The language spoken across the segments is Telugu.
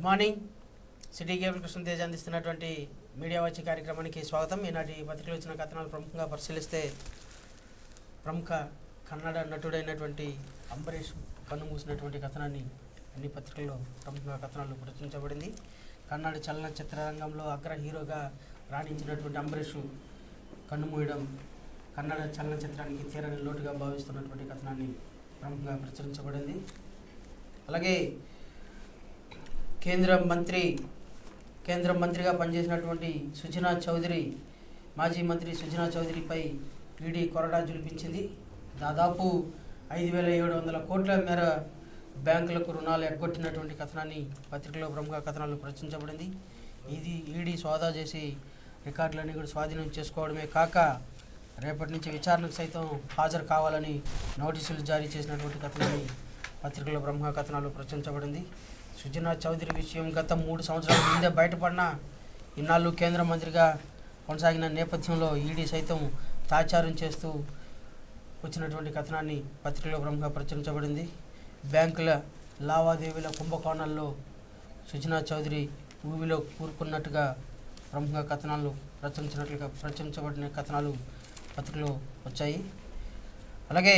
Good morning city cable Krishnatej అందిస్తున్నటువంటి మీడియా వచ్చి కార్యక్రమానికి స్వాగతం ఈనాటి పత్రికలో వచ్చిన కథనాలు ప్రముఖంగా పరిశీలిస్తే ప్రముఖ కన్నడ నటుడైనటువంటి అంబరీష్ కన్ను మూసినటువంటి కథనాన్ని అన్ని పత్రికల్లో ప్రముఖ కథనాలు ప్రచురించబడింది కన్నడ చలనచిత్ర రంగంలో అగ్ర హీరోగా రాణించినటువంటి అంబరీష్ కన్ను మూయడం కన్నడ చలనచిత్రానికి తీరని లోటుగా భావిస్తున్నటువంటి కథనాన్ని ప్రముఖంగా ప్రచురించబడింది అలాగే కేంద్ర మంత్రి కేంద్ర మంత్రిగా పనిచేసినటువంటి సుజనా చౌదరి మాజీ మంత్రి సుజనా చౌదరిపై ఈడీ కొరడా జులిపించింది దాదాపు ఐదు వేల ఏడు వందల కోట్ల మేర బ్యాంకులకు రుణాలు ఎగ్గొట్టినటువంటి కథనాన్ని పత్రికలో ప్రముఖ కథనాలు ప్రచురించబడింది ఇది ఈడీ సోదా చేసి రికార్డులన్నీ కూడా స్వాధీనం చేసుకోవడమే కాక రేపటి నుంచి విచారణకు సైతం హాజరు కావాలని నోటీసులు జారీ చేసినటువంటి కథనాన్ని పత్రికలో ప్రముఖ కథనాలు ప్రచురించబడింది సుజనా చౌదరి విషయం గత మూడు సంవత్సరాల ముందే బయటపడిన ఇన్నాళ్ళు కేంద్ర మంత్రిగా కొనసాగిన నేపథ్యంలో ఈడీ సైతం తాచారం చేస్తూ వచ్చినటువంటి కథనాన్ని పత్రికలో ప్రముఖ ప్రచురించబడింది బ్యాంకుల లావాదేవీల కుంభకోణాల్లో సుజనా చౌదరి ఊవిలో కూరుకున్నట్టుగా ప్రముఖ కథనాలు ప్రచురించినట్లుగా ప్రచురించబడిన కథనాలు పత్రికలో వచ్చాయి అలాగే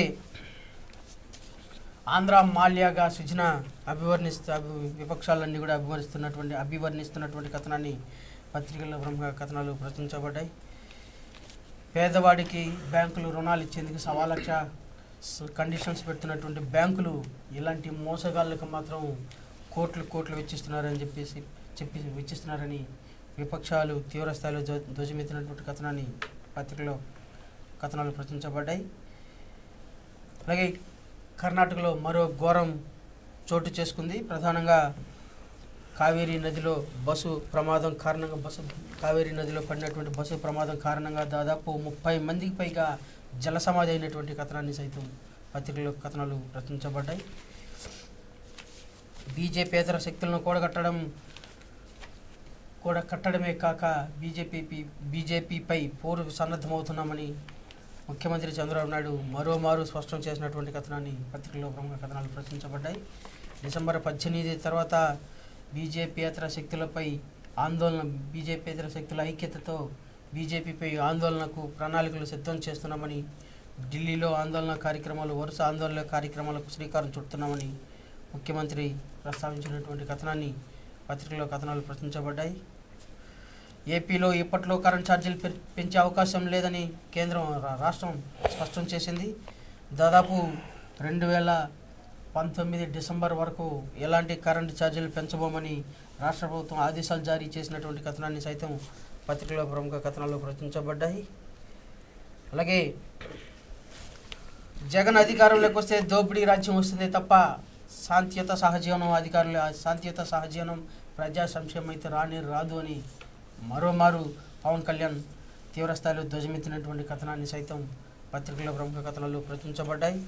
ఆంధ్ర మాల్యాగా సుజన అభివర్ణిస్తూ అభి విపక్షాలన్నీ కూడా అభివర్ణిస్తున్నటువంటి అభివర్ణిస్తున్నటువంటి కథనాన్ని పత్రికల్లో ప్రముఖ కథనాలు ప్రచురించబడ్డాయి పేదవాడికి బ్యాంకులు రుణాలు ఇచ్చేందుకు సవా లక్ష స- కండిషన్స్ పెడుతున్నటువంటి బ్యాంకులు ఇలాంటి మోసగాళ్ళకు మాత్రం కోట్లు కోట్లు వెచ్చిస్తున్నారని చెప్పేసి చెప్పి వెచ్చిస్తున్నారని విపక్షాలు తీవ్రస్థాయిలో ధ్వ- ధ్వజమెత్తినటువంటి కథనాన్ని పత్రికలో కథనాలు ప్రచురించబడ్డాయి అలాగే కర్ణాటకలో మరో ఘోరం చోటు చేసుకుంది ప్రధానంగా కావేరీ నదిలో బస్సు ప్రమాదం కారణంగా బస్సు కావేరీ నదిలో పడినటువంటి బస్సు ప్రమాదం కారణంగా దాదాపు ముప్పై మందికి పైగా జల సమాధి అయినటువంటి కథనాన్ని సైతం పత్రికలో కథనాలు ప్రచురించబడ్డాయి బీజేపీతర శక్తులను కూడగట్టడం కూడా కట్టడమే కాక బీజేపీ బీజేపీపై పోరు సన్నద్ధమవుతున్నామని ముఖ్యమంత్రి చంద్రబాబు నాయుడు మరోమారు స్పష్టం చేసినటువంటి కథనాన్ని పత్రికలో ప్రముఖ కథనాలు ప్రచురించబడ్డాయి డిసెంబర్ పద్దెనిమిది తర్వాత బీజేపీయేతర శక్తులపై ఆందోళన బీజేపీయేతర శక్తుల ఐక్యతతో బీజేపీపై ఆందోళనకు ప్రణాళికలు సిద్ధం చేస్తున్నామని ఢిల్లీలో ఆందోళన కార్యక్రమాలు వరుస ఆందోళన కార్యక్రమాలకు శ్రీకారం చుడుతున్నామని ముఖ్యమంత్రి ప్రస్తావించినటువంటి కథనాన్ని పత్రికలో కథనాలు ప్రచురించబడ్డాయి ఏపీలో ఇప్పట్లో కరెంట్ ఛార్జీలు పె- పెంచే అవకాశం లేదని కేంద్రం రా- రాష్ట్రం స్పష్టం చేసింది దాదాపు రెండు వేల పంతొమ్మిది డిసెంబర్ వరకు ఎలాంటి కరెంటు ఛార్జీలు పెంచబోమని రాష్ట్ర ప్రభుత్వం ఆదేశాలు జారీ చేసినటువంటి కథనాన్ని సైతం పత్రికలో ప్రముఖ కథనాల్లో ప్రచురించబడ్డాయి అలాగే జగన్ అధికారంలోకి వస్తే దోపిడీ రాజ్యం వస్తుంది తప్ప శాంతియుత సహజీవనం అధికారులు శాంతియుత సహజీవనం ప్రజా సంక్షేమం అయితే రాని రాదు అని మరోమారు పవన్ కళ్యాణ్ తీవ్రస్థాయిలో ధ్వజమెత్తినటువంటి కథనాన్ని సైతం పత్రికలో ప్రముఖ కథనాలు ప్రచురించబడ్డాయి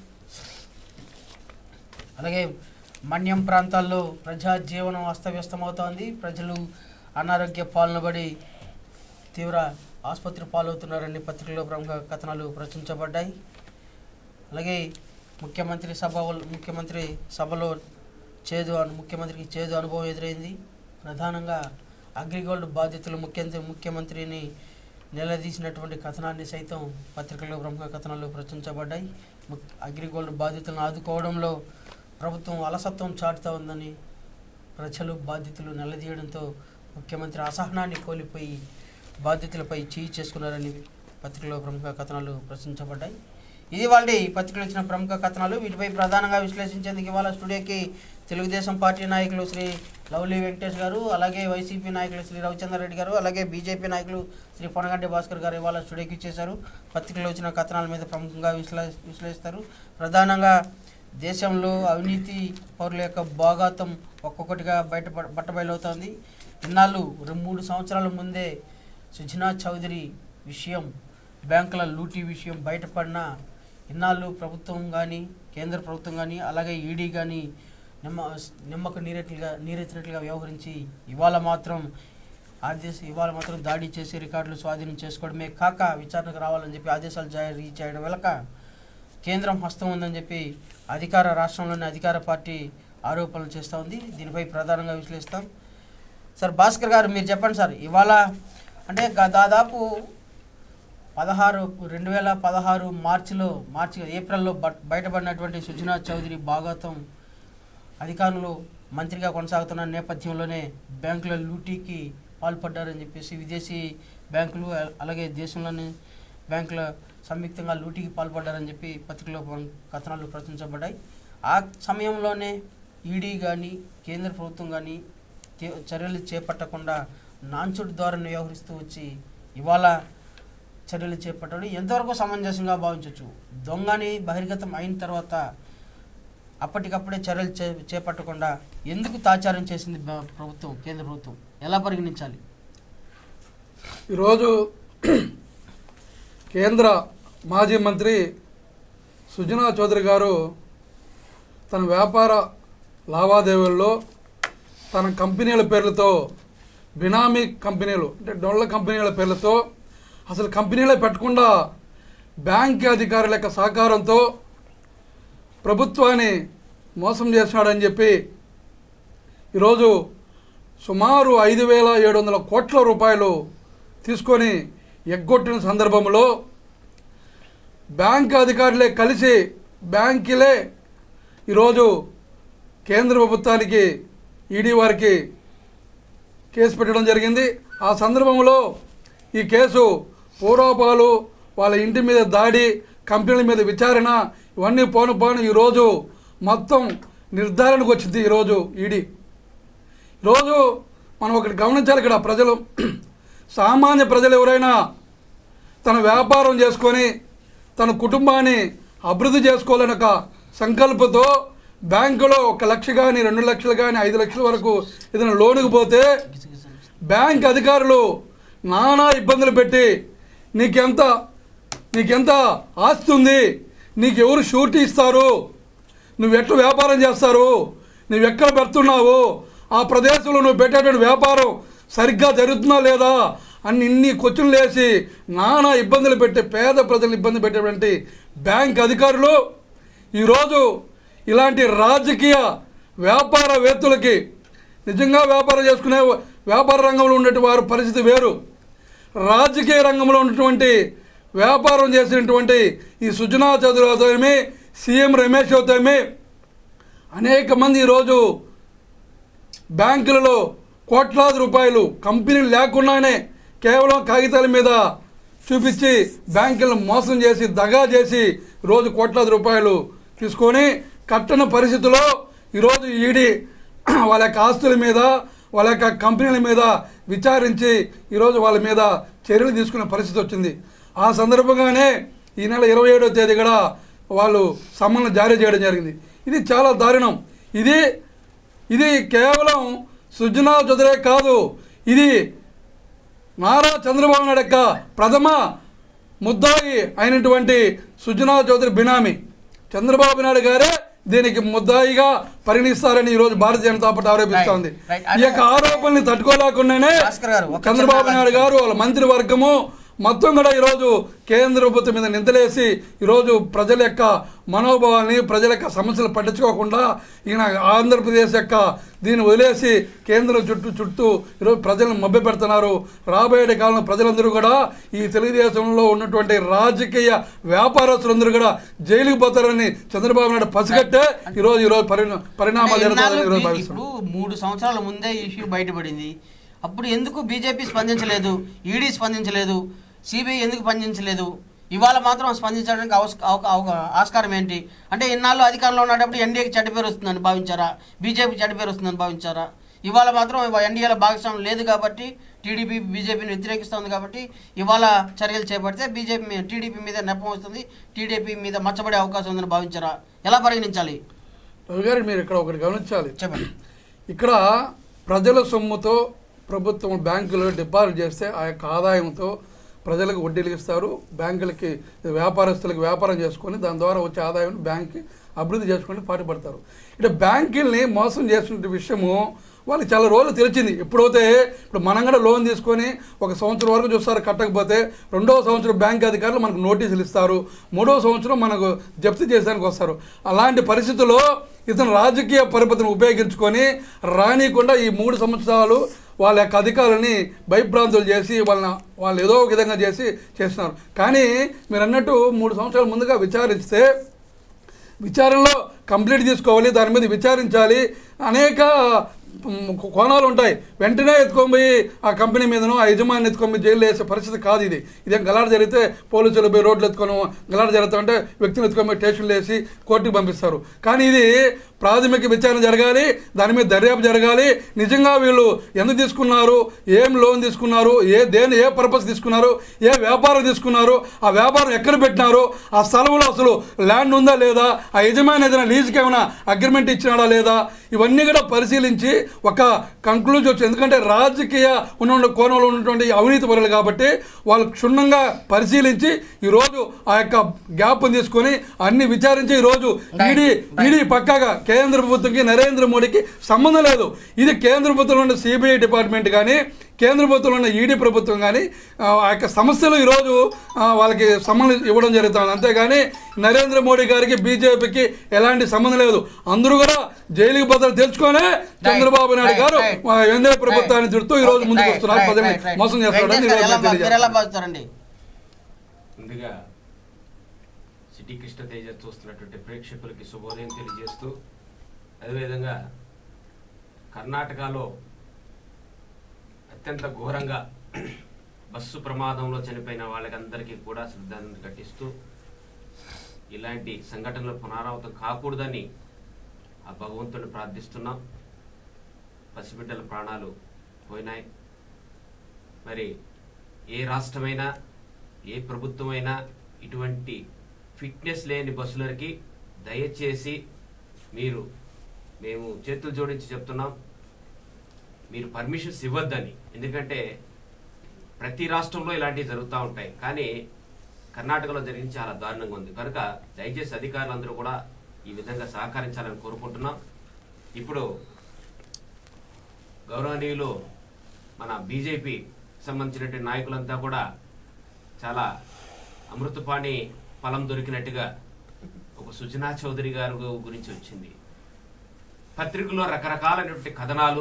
అలాగే మన్యం ప్రాంతాల్లో ప్రజా జీవనం అస్తవ్యస్తమవుతోంది ప్రజలు అనారోగ్య పాలనబడి తీవ్ర ఆసుపత్రి పాలవుతున్నారని పత్రికలో ప్రముఖ కథనాలు ప్రచురించబడ్డాయి అలాగే ముఖ్యమంత్రి సభ వల్- ముఖ్యమంత్రి సభలో చేదు అను ముఖ్యమంత్రికి చేదు అనుభవం ఎదురైంది ప్రధానంగా అగ్రిగోల్డ్ బాధితులు ముఖ్యంత్రి ముఖ్యమంత్రిని నిలదీసినటువంటి కథనాన్ని సైతం పత్రికల్లో ప్రముఖ కథనాలు ప్రచురించబడ్డాయి ముక్- అగ్రిగోల్డ్ బాధితులను ఆదుకోవడంలో ప్రభుత్వం అలసత్వం చాటుతా ఉందని ప్రజలు బాధితులు నిలదీయడంతో ముఖ్యమంత్రి అసహనాన్ని కోల్పోయి బాధితులపై చేయి చేసుకున్నారని పత్రికలో ప్రముఖ కథనాలు ప్రచురించబడ్డాయి ఇది వాళ్ళ పత్రికలు ఇచ్చిన ప్రముఖ కథనాలు వీటిపై ప్రధానంగా విశ్లేషించేందుకు ఇవాళ స్టూడియోకి తెలుగుదేశం పార్టీ నాయకులు శ్రీ లవ్లీ వెంకటేష్ గారు అలాగే వైసీపీ నాయకులు శ్రీ రవిచంద్ర రెడ్డి గారు అలాగే బీజేపీ నాయకులు శ్రీ పొనగంటి భాస్కర్ గారు ఇవాళ స్టూడియోకి ఇచ్చేశారు పత్రికలో వచ్చిన కథనాల మీద ప్రముఖంగా విశ్లే విశ్లేషిస్తారు ప్రధానంగా దేశంలో అవినీతి పౌరుల యొక్క భాగాతం ఒక్కొక్కటిగా బయట బట్టబయలవుతోంది ఇన్నాళ్ళు రెండు మూడు సంవత్సరాల ముందే సుజనా చౌదరి విషయం బ్యాంకుల లూటీ విషయం బయటపడిన ఇన్నాళ్ళు ప్రభుత్వం కానీ కేంద్ర ప్రభుత్వం కానీ అలాగే ఈడీ కానీ నిమ్మ నిమ్మకు నీరెట్లుగా నీరెత్తినట్లుగా వ్యవహరించి ఇవాళ మాత్రం ఆదేశ ఇవాళ మాత్రం దాడి చేసి రికార్డులు స్వాధీనం చేసుకోవడమే కాక విచారణకు రావాలని చెప్పి ఆదేశాలు జారీ చేయడం వెలక కేంద్రం హస్తం ఉందని చెప్పి అధికార రాష్ట్రంలోని అధికార పార్టీ ఆరోపణలు చేస్తూ ఉంది దీనిపై ప్రధానంగా విశ్లేషిస్తాం సార్ భాస్కర్ గారు మీరు చెప్పండి సార్ ఇవాళ అంటే గ- దాదాపు పదహారు రెండు వేల పదహారు మార్చిలో మార్చి ఏప్రిల్లో బ- బయటపడినటువంటి సుజనా చౌదరి భాగవతం అధికారులు మంత్రిగా కొనసాగుతున్న నేపథ్యంలోనే బ్యాంకుల లూటీకి పాల్పడ్డారని చెప్పేసి విదేశీ బ్యాంకులు అ- అలాగే దేశంలోని బ్యాంకుల సంయుక్తంగా లూటీకి పాల్పడ్డారని చెప్పి పత్రికలో కొన్- కథనాలు ప్రచురించబడ్డాయి ఆ సమయంలోనే ఈడీ కానీ కేంద్ర ప్రభుత్వం కానీ తే- చర్యలు చేపట్టకుండా నాంచుడు ద్వారా వ్యవహరిస్తూ వచ్చి ఇవాళ చర్యలు చేపట్టడం ఎంతవరకు సమంజసంగా భావించవచ్చు దొంగని బహిర్గతం అయిన తర్వాత అప్పటికప్పుడే చర్యలు చే చేపట్టకుండా ఎందుకు తాచారం చేసింది బ- ప్రభుత్వం కేంద్ర ప్రభుత్వం ఎలా పరిగణించాలి ఈరోజు కేంద్ర మాజీ మంత్రి సుజనా చౌదరి గారు తన వ్యాపార లావాదేవీల్లో తన కంపెనీల పేర్లతో బినామీ కంపెనీలు అంటే డొల్ల కంపెనీల పేర్లతో అసలు కంపెనీలే పెట్టకుండా బ్యాంక్ అధికారుల యొక్క సహకారంతో ప్రభుత్వాన్ని మోసం చేస్తున్నాడని చెప్పి ఈరోజు సుమారు ఐదు వేల ఏడు వందల కోట్ల రూపాయలు తీసుకొని ఎగ్గొట్టిన సందర్భంలో బ్యాంక్ అధికారులే కలిసి బ్యాంకులే ఈరోజు కేంద్ర ప్రభుత్వానికి ఈడీ వారికి కేసు పెట్టడం జరిగింది ఆ సందర్భంలో ఈ కేసు పూర్వపాలు వాళ్ళ ఇంటి మీద దాడి కంపెనీల మీద విచారణ ఇవన్నీ పోను పోను ఈరోజు మొత్తం నిర్ధారణకు వచ్చింది ఈరోజు ఈడీ ఈరోజు మనం ఒకటి గమనించాలి ఇక్కడ ప్రజలు సామాన్య ప్రజలు ఎవరైనా తన వ్యాపారం చేసుకొని తన కుటుంబాన్ని అభివృద్ధి చేసుకోవాలని ఒక సంకల్పంతో బ్యాంకులో ఒక లక్ష కానీ రెండు లక్షలు కానీ ఐదు లక్షల వరకు ఏదైనా లోనుకు పోతే బ్యాంక్ అధికారులు నానా ఇబ్బందులు పెట్టి నీకెంత నీకెంత ఆస్తి ఉంది నీకు ఎవరు షూరిటీ ఇస్తారు నువ్వు ఎట్లా వ్యాపారం చేస్తారు నువ్వు ఎక్కడ పెడుతున్నావు ఆ ప్రదేశంలో నువ్వు పెట్టేటువంటి వ్యాపారం సరిగ్గా జరుగుతుందా లేదా అని ఇన్ని క్వశ్చన్లు వేసి నానా ఇబ్బందులు పెట్టి పేద ప్రజలు ఇబ్బంది పెట్టేటువంటి బ్యాంక్ అధికారులు ఈరోజు ఇలాంటి రాజకీయ వ్యాపారవేత్తలకి నిజంగా వ్యాపారం చేసుకునే వ్యాపార రంగంలో ఉన్నటువంటి వారి పరిస్థితి వేరు రాజకీయ రంగంలో ఉన్నటువంటి వ్యాపారం చేసినటువంటి ఈ సుజనా చౌదరి అవుతామే సీఎం రమేష్ అవుతామే అనేక మంది ఈరోజు బ్యాంకులలో కోట్లాది రూపాయలు కంపెనీలు లేకుండానే కేవలం కాగితాల మీద చూపించి బ్యాంకులను మోసం చేసి దగా చేసి రోజు కోట్లాది రూపాయలు తీసుకొని కట్టని పరిస్థితిలో ఈరోజు ఈడీ వాళ్ళ యొక్క ఆస్తుల మీద వాళ్ళ యొక్క కంపెనీల మీద విచారించి ఈరోజు వాళ్ళ మీద చర్యలు తీసుకునే పరిస్థితి వచ్చింది ఆ సందర్భంగానే ఈ నెల ఇరవై ఏడవ తేదీ కూడా వాళ్ళు సమ్మన్లు జారీ చేయడం జరిగింది ఇది చాలా దారుణం ఇది ఇది కేవలం సుజనా చౌదరే కాదు ఇది నారా చంద్రబాబు నాయుడు యొక్క ప్రథమ ముద్దాయి అయినటువంటి సుజనా చౌదరి బినామీ చంద్రబాబు నాయుడు గారే దీనికి ముద్దాయిగా పరిగణిస్తారని ఈరోజు భారతీయ జనతా పార్టీ ఆరోపిస్తోంది Right, right. ఈ యొక్క ఆరోపణల్ని తట్టుకోలేకుండానే భాస్కర్ గారు, ఒక్క చంద్రబాబు చిన్న నాయుడు గారు వాళ్ళ మంత్రివర్గము మొత్తం కూడా ఈరోజు కేంద్ర ప్రభుత్వం మీద నిందలేసి ఈరోజు ప్రజల యొక్క మనోభావాల్ని ప్రజల యొక్క సమస్యలు పట్టించుకోకుండా ఈయన ఆంధ్రప్రదేశ్ యొక్క దీన్ని వదిలేసి కేంద్రం చుట్టూ చుట్టూ ఈరోజు ప్రజలను మభ్య పెడుతున్నారు రాబోయే కాలంలో ప్రజలందరూ కూడా ఈ తెలుగుదేశంలో ఉన్నటువంటి రాజకీయ వ్యాపారస్తులందరూ కూడా జైలుకి పోతారని చంద్రబాబు నాయుడు పసిగట్టే ఈరోజు ఈరోజు పరిణ పరిణామాలు ఇన్నాళ్ళు జరుగుతాయని ఈరోజు బీ- భావిస్తున్నాం ఇప్పుడు మూడు సంవత్సరాల ముందే ఈ ఇష్యూ బయటపడింది అప్పుడు ఎందుకు బీజేపీ స్పందించలేదు ఈడీ స్పందించలేదు సిబిఐ ఎందుకు స్పందించలేదు ఇవాళ మాత్రం స్పందించడానికి అవస్- అవక- అవక- ఆస్కారం ఏంటి అంటే ఇన్నాళ్ళు అధికారంలో ఉన్నప్పుడు ఎన్డీఏకి చెడ్డ పేరు వస్తుందని భావించారా బీజేపీ చెడ్డ పేరు వస్తుందని భావించారా ఇవాళ మాత్రం ఎన్డీఏలో భాగస్వామ్యం లేదు కాబట్టి టీడీపీ బీజేపీని వ్యతిరేకిస్తుంది కాబట్టి ఇవాళ చర్యలు చేపడితే బీజేపీ టీడీపీ మీద నెపం వస్తుంది టీడీపీ మీద మచ్చబడే అవకాశం ఉందని భావించారా ఎలా పరిగణించాలి రవి గారు మీరు ఇక్కడ ఒకటి గమనించాలి చెప్పండి ఇక్కడ ప్రజల సొమ్ముతో ప్రభుత్వం బ్యాంకులో డిపాజిట్ చేస్తే ఆ యొక్క ఆదాయంతో ప్రజలకు వడ్డీలు ఇస్తారు బ్యాంకులకి వ్యాపారస్తులకు వ్యాపారం చేసుకొని దాని ద్వారా వచ్చే ఆదాయం బ్యాంక్కి అభివృద్ధి చేసుకొని పాటుపడతారు ఇక్కడ బ్యాంకుల్ని మోసం చేస్తున్న విషయము వాళ్ళకి చాలా రోజులు తెలిసింది ఎప్పుడైతే ఇప్పుడు మనం కూడా లోన్ తీసుకొని ఒక సంవత్సరం వరకు చూస్తారు కట్టకపోతే రెండవ సంవత్సరం బ్యాంక్ అధికారులు మనకు నోటీసులు ఇస్తారు మూడవ సంవత్సరం మనకు జప్తు చేసేదానికి వస్తారు అలాంటి పరిస్థితుల్లో ఇతను రాజకీయ పరిపతిని ఉపయోగించుకొని రానికుండా ఈ మూడు సంవత్సరాలు వాళ్ళ యొక్క అధికారులని భయభ్రాంతులు చేసి వాళ్ళని వాళ్ళు ఏదో ఒక విధంగా చేసి చేస్తున్నారు కానీ మీరు అన్నట్టు మూడు సంవత్సరాల ముందుగా విచారిస్తే విచారణలో కంప్లీట్ తీసుకోవాలి దాని మీద విచారించాలి అనేక మ్, కోణాలు ఉంటాయి వెంటనే ఎత్తుకొని పోయి ఆ కంపెనీ మీదనో ఆ యజమాని ఎత్తుకొని పోయి జైల్లో వేసే పరిస్థితి కాదు ఇది ఇదేం గలాట జరిగితే పోలీసులు పోయి రోడ్లు ఎత్తుకొని గలాట జరుగుతా ఉంటే వ్యక్తిని ఎత్తుకొని పోయి స్టేషన్లు వేసి కోర్టుకు పంపిస్తారు కానీ ఇది ప్రాథమిక విచారణ జరగాలి దాని మీద దర్యాప్తు జరగాలి నిజంగా వీళ్ళు ఎందుకు తీసుకున్నారు ఏం లోన్ తీసుకున్నారు ఏ దేని ఏ పర్పస్ తీసుకున్నారు ఏ వ్యాపారం తీసుకున్నారు ఆ వ్యాపారం ఎక్కడ పెట్టినారు ఆ స్థలంలో అసలు ల్యాండ్ ఉందా లేదా ఆ యజమాని ఏదైనా లీజుకి ఏమైనా అగ్రిమెంట్ ఇచ్చినాడా లేదా ఇవన్నీ కూడా పరిశీలించి ఒక కంక్లూజన్ వచ్చింది ఎందుకంటే రాజకీయ ఉన్న కోణంలో ఉన్నటువంటి అవినీతి పరులు కాబట్టి వాళ్ళు క్షుణ్ణంగా పరిశీలించి ఈరోజు ఆ యొక్క గ్యాప్ని తీసుకొని అన్ని విచారించి ఈరోజు ఈడీ ఈడీ పక్కాగా కేంద్ర ప్రభుత్వంకి నరేంద్ర మోడీకి సంబంధం లేదు ఇది కేంద్ర ప్రభుత్వంలో ఉన్న సిబిఐ డిపార్ట్మెంట్ కానీ కేంద్ర ప్రభుత్వంలో ఉన్న ఈడీ ప్రభుత్వం కానీ ఆ ఆ యొక్క సమస్యలు ఈరోజు ఆ, వాళ్ళకి సంబంధం ఇవ్వడం జరుగుతుంది అంతేగాని నరేంద్ర మోడీ గారికి బీజేపీకి ఎలాంటి సంబంధం లేదు అందరూ కూడా జైలుకి భద్రత తెచ్చుకొనే చంద్రబాబు నాయుడు గారు Right. ఆ, ఎన్డీఏ ప్రభుత్వాన్ని చుడుతూ ఈ రోజు ముందుకు Right, వస్తున్నారు right, ప్రజల్ని right, right. మోసం చేస్తారని వెంకటేష్ గారు ఎలా భా- మీరు ఎలా భావిస్తారండి ముందుగా సిటీ కృష్ణ తేజ చూస్తున్నటువంటి ప్రేక్షకులకి శుభోదయం తెలియజేస్తూ అదేవిధంగా కర్ణాటకలో అత్యంత ఘోరంగా బస్సు ప్రమాదంలో చనిపోయిన వాళ్ళకందరికీ కూడా శ్రద్ధాంజలి ఘటిస్తూ ఇలాంటి సంఘటనలు పునరావృతం కాకూడదని ఆ భగవంతుని ప్రార్థిస్తున్నాం పసిబిడ్డల ప్రాణాలు పోయినాయి మరి ఏ రాష్ట్రమైనా ఏ ప్రభుత్వమైనా ఇటువంటి ఫిట్నెస్ లేని బస్సులకి దయచేసి మీరు మేము చేతులు జోడించి చెప్తున్నాం మీరు పర్మిషన్స్ ఇవ్వద్దని ఎందుకంటే ప్రతి రాష్ట్రంలో ఇలాంటివి జరుగుతూ ఉంటాయి కానీ కర్ణాటకలో జరిగింది చాలా దారుణంగా ఉంది కనుక దయచేసి అధికారులందరూ కూడా ఈ విధంగా సహకరించాలని కోరుకుంటున్నాం ఇప్పుడు గౌరవనీయులు మన బీజేపీ సంబంధించినటువంటి నాయకులంతా కూడా చాలా అమృతపాణి ఫలం దొరికినట్టుగా ఒక సుజనా చౌదరి గారు గురించి వచ్చింది పత్రికల్లో రకరకాలైనటువంటి కథనాలు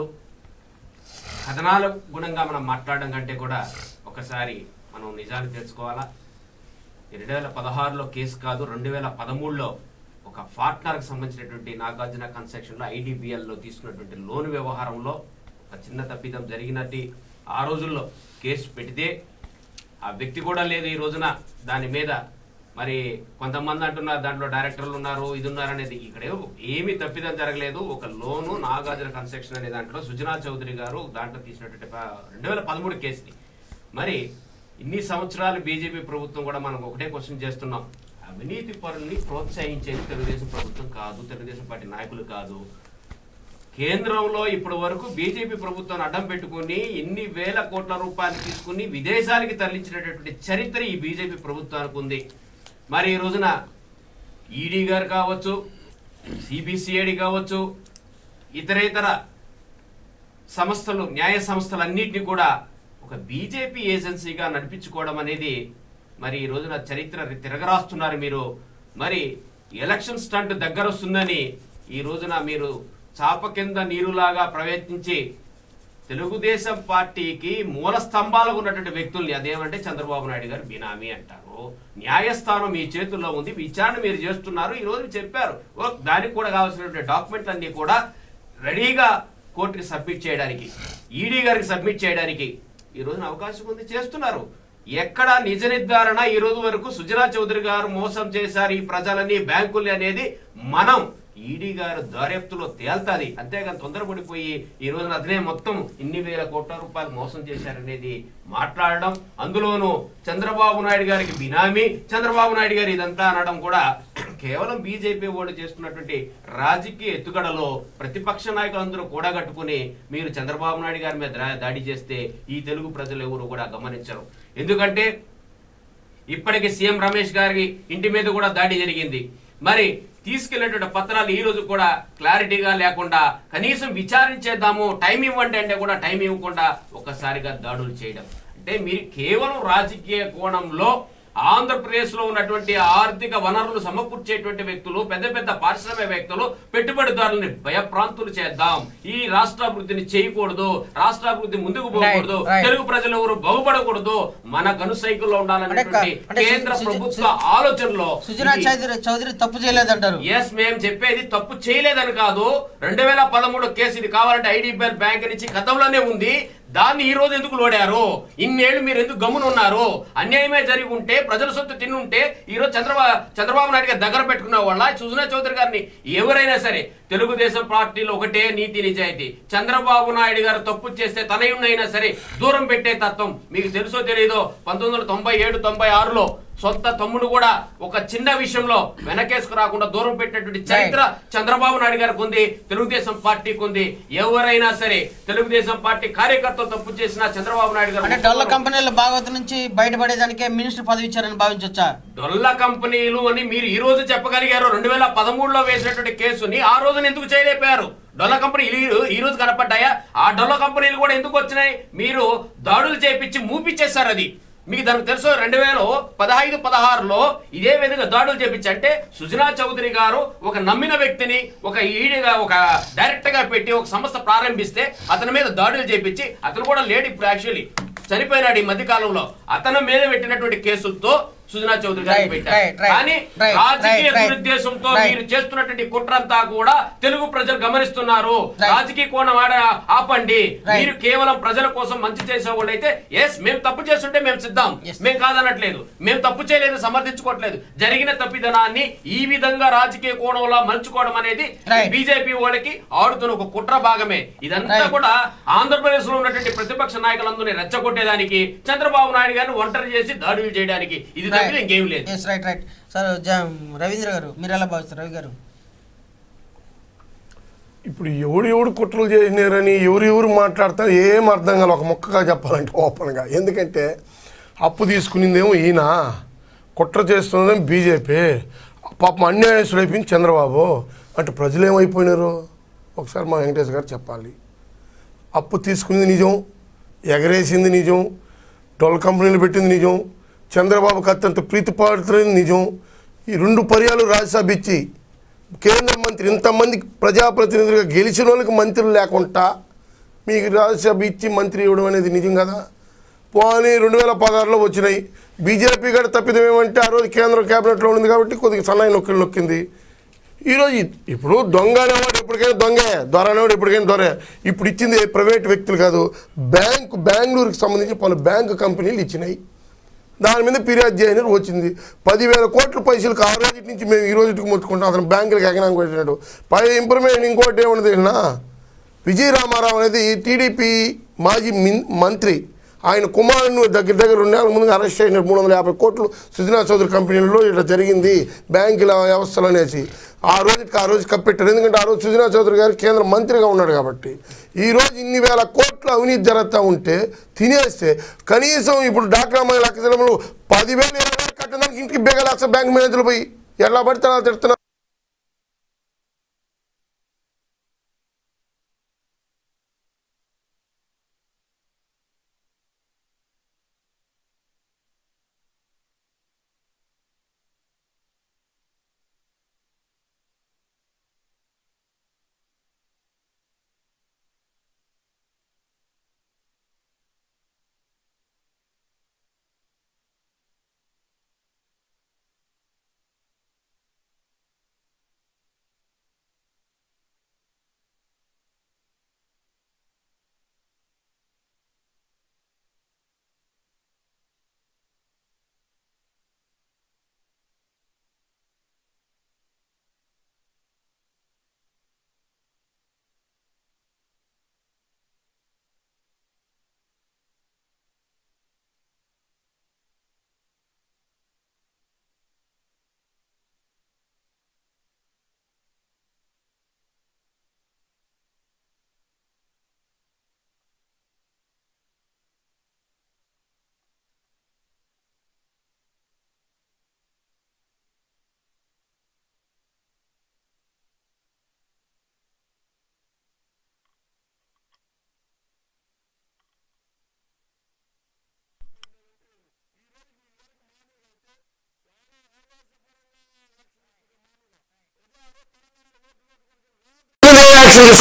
కథనాల గుణంగా మనం మాట్లాడడం కంటే కూడా ఒకసారి మనం నిజాలు తెలుసుకోవాలా రెండు వేల పదహారులో కేసు కాదు రెండు వేల పదమూడులో ఒక పార్ట్నర్కి సంబంధించినటువంటి నాగార్జున కన్స్ట్రక్షన్లో ఐడిబిఎల్లో తీసుకున్నటువంటి లోన్ వ్యవహారంలో ఒక చిన్న తప్పిదం జరిగినట్టు ఆ రోజుల్లో కేసు పెడితే ఆ వ్యక్తి కూడా లేదు ఈ రోజున దాని మీద మరి కొంతమంది అంటున్నారు దాంట్లో డైరెక్టర్లు ఉన్నారు ఇది ఉన్నారు అనేది ఇక్కడ ఏం- ఏమీ తప్పిదం జరగలేదు ఒక లోను నాగార్జున కన్స్ట్రక్షన్ అనే దాంట్లో సుజనా చౌదరి గారు దాంట్లో తీసినటువంటి రెండు వేల పదమూడు కేసుని మరి ఇన్ని సంవత్సరాలు బీజేపీ ప్రభుత్వం కూడా మనం ఒకటే క్వశ్చన్ చేస్తున్నాం అవినీతి పరుల్ని ప్రోత్సహించేది తెలుగుదేశం ప్రభుత్వం కాదు తెలుగుదేశం పార్టీ నాయకులు కాదు కేంద్రంలో ఇప్పటి వరకు బీజేపీ ప్రభుత్వాన్ని అడ్డం పెట్టుకుని ఎన్ని వేల కోట్ల రూపాయలు తీసుకుని విదేశాలకి తరలించినటువంటి చరిత్ర ఈ బీజేపీ ప్రభుత్వానికి ఉంది మరి ఈ రోజున ఈడీ గారు కావచ్చు సిబిసిఐడి కావచ్చు ఇతరేతర సంస్థలు న్యాయ సంస్థలన్నింటినీ కూడా ఒక బీజేపీ ఏజెన్సీగా నడిపించుకోవడం అనేది మరి ఈ రోజున చరిత్ర తిరగరాస్తున్నారు మీరు మరి ఎలక్షన్ స్టంట్ దగ్గర వస్తుందని ఈ రోజున మీరు చాప కింద నీరులాగా ప్రయత్నించి తెలుగుదేశం పార్టీకి మూల స్తంభాలుగా ఉన్నటువంటి వ్యక్తుల్ని అదేమంటే చంద్రబాబు నాయుడు గారు బినామీ అంటారు న్యాయస్థానం మీ చేతుల్లో ఉంది విచారణ మీరు చేస్తున్నారు ఈ రోజు చెప్పారు ఓ, దానికి కూడా కావాల్సినటువంటి డాక్యుమెంట్లన్నీ కూడా రెడీగా కోర్టుకి సబ్మిట్ చేయడానికి ఈడీ గారికి సబ్మిట్ చేయడానికి ఈ రోజున అవకాశం ఉంది చేస్తున్నారు ఎక్కడ నిజ నిర్ధారణ ఈ రోజు వరకు సుజనా చౌదరి గారు మోసం చేశారు ఈ ప్రజలని బ్యాంకుల్ని అనేది మనం ఈడీ గారు దర్యాప్తులో తేల్తాది అంతేగాని తొందరపడిపోయి ఈ రోజున అతనే మొత్తం ఇన్ని వేల కోట్ల రూపాయలు మోసం చేశారనేది మాట్లాడడం అందులోనూ చంద్రబాబు నాయుడు గారికి బినామీ చంద్రబాబు నాయుడు గారు ఇదంతా అనడం కూడా కేవలం బీజేపీ వాళ్ళు చేస్తున్నటువంటి రాజకీయ ఎత్తుగడలో ప్రతిపక్ష నాయకులందరూ కూడగట్టుకుని మీరు చంద్రబాబు నాయుడు గారి మీద దా- దాడి చేస్తే ఈ తెలుగు ప్రజలు ఎవరు కూడా గమనించరు ఎందుకంటే ఇప్పటికి సీఎం రమేష్ గారి ఇంటి మీద కూడా దాడి జరిగింది మరి తీసుకెళ్లేటువంటి పత్రాలు ఈ రోజు కూడా క్లారిటీగా లేకుండా కనీసం విచారించేద్దాము టైం ఇవ్వండి అంటే కూడా టైం ఇవ్వకుండా ఒక్కసారిగా దాడులు చేయడం అంటే మీరు కేవలం రాజకీయ కోణంలో ఆంధ్రప్రదేశ్ లో ఉన్నటువంటి ఆర్థిక వనరులు సమకూర్చేటువంటి వ్యక్తులు పెద్ద పెద్ద పారిశ్రామికవేత్తలు పెట్టుబడిదారులని భయప్రాంతులు చేద్దాం ఈ రాష్ట్రాభివృద్ధిని చేయకూడదు రాష్ట్రాభివృద్ధి ముందుకు పోకూడదు Right, right. తెలుగు ప్రజలు ఎవరు బాగుపడకూడదు మన గనుసైకిల్లో ఉండాలనేటువంటి అంటే- అంటే కేంద్ర సు- సు- ప్రభుత్వ సు- ఆలోచనలో సుజనా ఇది- చౌదరి చౌదరి తప్పు చేయలేదంటారు ఎస్ మేము చెప్పేది తప్పు చేయలేదని కాదు రెండు వేల పదమూడు కేసు ఇది కావాలంటే ఐడిబిఎల్ బ్యాంక్ నుంచి గతంలోనే ఉంది దాన్ని ఈ రోజు ఎందుకు లోడారు ఇన్నేళ్లు మీరు ఎందుకు గమ్మున ఉన్నారు అన్యాయమే జరిగి ఉంటే ప్రజల సొత్తు తిన్నుంటే ఈ రోజు చంద్రబాబు చంద్రబాబు నాయుడు గారి దగ్గర పెట్టుకున్న వాళ్ళ సుజనా చౌదరి గారిని ఎవరైనా సరే తెలుగుదేశం పార్టీలో ఒకటే నీతి నిజాయితీ చంద్రబాబు నాయుడు గారు తప్పు చేస్తే తనయున్నైనా సరే దూరం పెట్టే తత్వం మీకు తెలుసో తెలియదో పంతొమ్మిది వందల తొంభై ఏడు తొంభై ఆరులో సొంత తమ్ముడు కూడా ఒక చిన్న విషయంలో వెనకేసుకు రాకుండా దూరం పెట్టేటువంటి చరిత్ర చంద్రబాబు నాయుడు గారికి ఉంది తెలుగుదేశం పార్టీకి ఉంది ఎవరైనా సరే తెలుగుదేశం పార్టీ కార్యకర్తలు తప్పు చేసిన చంద్రబాబు నాయుడు అంటే గారు డొల్ల కంపెనీల భాగవతం నుంచి బయటపడేదానికే మినిస్టర్ పదవి ఇచ్చారని భావించవచ్చా డొల్ల కంపెనీలు అని మీరు ఈ రోజు చెప్పగలిగారు రెండు వేల పదమూడులో వేసినటువంటి కేసుని ఆ రోజున ఎందుకు చేయలేకపోయారు డొల్ల కంపెనీలు ఈ- ఈ రోజు కనపడ్డాయా ఆ డొల్ల కంపెనీలు కూడా ఎందుకు వచ్చినాయి మీరు దాడులు చేపించి మూపిచ్చేశారు అది మీకు దానికి తెలుసు రెండు వేల పదహైదు పదహారులో ఇదే విధంగా దాడులు చేపించి అంటే సుజనా చౌదరి గారు ఒక నమ్మిన వ్యక్తిని ఒక ఈడిగా ఒక డైరెక్టర్ గా పెట్టి ఒక సంస్థ ప్రారంభిస్తే అతని మీద దాడులు చేపించి అతను కూడా లేడు ఇప్పుడు యాక్చువల్లీ చనిపోయినాడు ఈ మధ్య కాలంలో అతని మీద పెట్టినటువంటి కేసులతో సుజనా చౌదరి గారిని Right, పెట్టారు right, right, కానీ right, రాజకీయ right, right, దురుద్దేశంతో right. మీరు చేస్తున్నటువంటి కుట్రంతా కూడా తెలుగు ప్రజలు గమనిస్తున్నారు Right. రాజకీయ కోణం ఆడ ఆపండి Right. మీరు కేవలం ప్రజల కోసం మంచి చేసేవాళ్ళైతే ఎస్ మేము తప్పు చేస్తుంటే మేము సిద్ధం Yes. మేము కాదనట్లేదు మేము తప్పు చేయలేదు సమర్థించుకోవట్లేదు జరిగిన తప్పిదనాన్ని ఈ విధంగా రాజకీయ కోణంలో మలుచుకోవడం అనేది Right. బీజేపీ వాళ్ళకి ఆడుతున్న ఒక కుట్ర భాగమే ఇదంతా Right. కూడా ఆంధ్రప్రదేశ్ లో ఉన్నటువంటి ప్రతిపక్ష నాయకులందరినీ రెచ్చగొట్టేదానికి చంద్రబాబు నాయుడు గారిని ఒంటరి చేసి దాడులు చేయడానికి ఇది తప్పితే ఇంకేం లేదు ఎస్ రైట్ రైట్ సార్ జ- రవీంద్ర గారు మీరు ఎలా భావిస్తారు రవి గారు ఇప్పుడు ఎవడు ఎవడు కుట్రలు చేసినారని ఎవరు ఎవరు మాట్లాడతారు ఏం అర్థం కాదు ఒక మొక్కగా చెప్పాలంటే ఓపెన్గా ఎందుకంటే అప్పు తీసుకునిందేమో ఈయన కుట్ర చేస్తున్నదేమో బీజేపీ పాపం అన్యాయస్తుడు అయిపోయింది చంద్రబాబు అంటే ప్రజలు ఏమైపోయినారు ఒకసారి మా వెంకటేష్ గారు చెప్పాలి అప్పు తీసుకునేది నిజం ఎగరేసింది నిజం డొల్ కంపెనీలు పెట్టింది నిజం చంద్రబాబుకి అత్యంత ప్రీతిపాడుతున్నది నిజం ఈ రెండు పర్యాలు రాజ్యసభ ఇచ్చి కేంద్ర మంత్రి ఇంతమంది ప్రజాప్రతినిధులుగా గెలిచిన వాళ్ళకి మంత్రులు లేకుండా మీకు రాజ్యసభ ఇచ్చి మంత్రి ఇవ్వడం అనేది నిజం కదా పోనీ రెండు వేల పదహారులో వచ్చినాయి బీజేపీ కూడా తప్పిదం ఏమంటే ఆ రోజు కేంద్ర క్యాబినెట్లో ఉంది కాబట్టి కొద్దిగా సన్నాయి నొక్కిలు నొక్కింది ఈరోజు ఇ- ఇప్పుడు దొంగ అనేవాడు ఎప్పటికైనా దొంగే దొర అనేవాడు ఎప్పటికైనా దొరే ఇప్పుడు ఇచ్చింది ప్రైవేట్ వ్యక్తులు కాదు బ్యాంకు బెంగళూరుకి సంబంధించి పలు బ్యాంకు కంపెనీలు ఇచ్చినాయి దాని మీద ఫిర్యాదు చేయని వచ్చింది పదివేల కోట్ల పైసలకు ఆ రోజు నుంచి మేము ఈ రోజుకి ముట్టుకుంటాం అతను బ్యాంకులకు ఎకనానికి పెట్టినాడు పై ఇన్ఫర్మేషన్ ఇంకోటి ఏమన్నది తెలియనా విజయ రామారావు అనేది టీడీపీ మాజీ మిన్ మంత్రి ఆయన కుమారుని దగ్గర దగ్గర రెండు నెలల ముందు అరెస్ట్ అయినారు మూడు వందల యాభై కోట్లు సుజనా చౌదరి కంపెనీలో ఇట్లా జరిగింది బ్యాంకుల వ్యవస్థలు అనేసి ఆ రోజుకి ఆ రోజు కప్పెట్టారు ఎందుకంటే ఆ రోజు సుజనా చౌదరి గారు కేంద్ర మంత్రిగా ఉన్నాడు కాబట్టి ఈ రోజు ఇన్ని వేల కోట్ల అవినీతి జరుగుతూ ఉంటే తినేస్తే కనీసం ఇప్పుడు డాక్రా మహిళ లక్షలు పదివేలు ఇరవై వేలు కట్టడానికి ఇంటికి బేగలేస్తా బ్యాంక్ మేనేజర్లు పోయి ఎలా పడితే అలా తిడుతున్నారు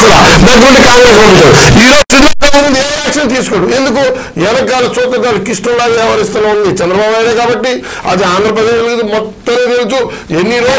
చేస్తున్నా దగ్గరుండి కాంగ్రెస్ పంపించాడు ఈ రోజు సుజనా ఉంది ఏ యాక్షన్ తీసుకోడు ఎందుకు వెనకాల చూతకాలు కృష్ణులాగా వ్యవహరిస్తూనే ఉంది చంద్రబాబు నాయుడే కాబట్టి అది ఆంధ్రప్రదేశ్ మొత్తం తెలుసు ఎన్ని రోజులు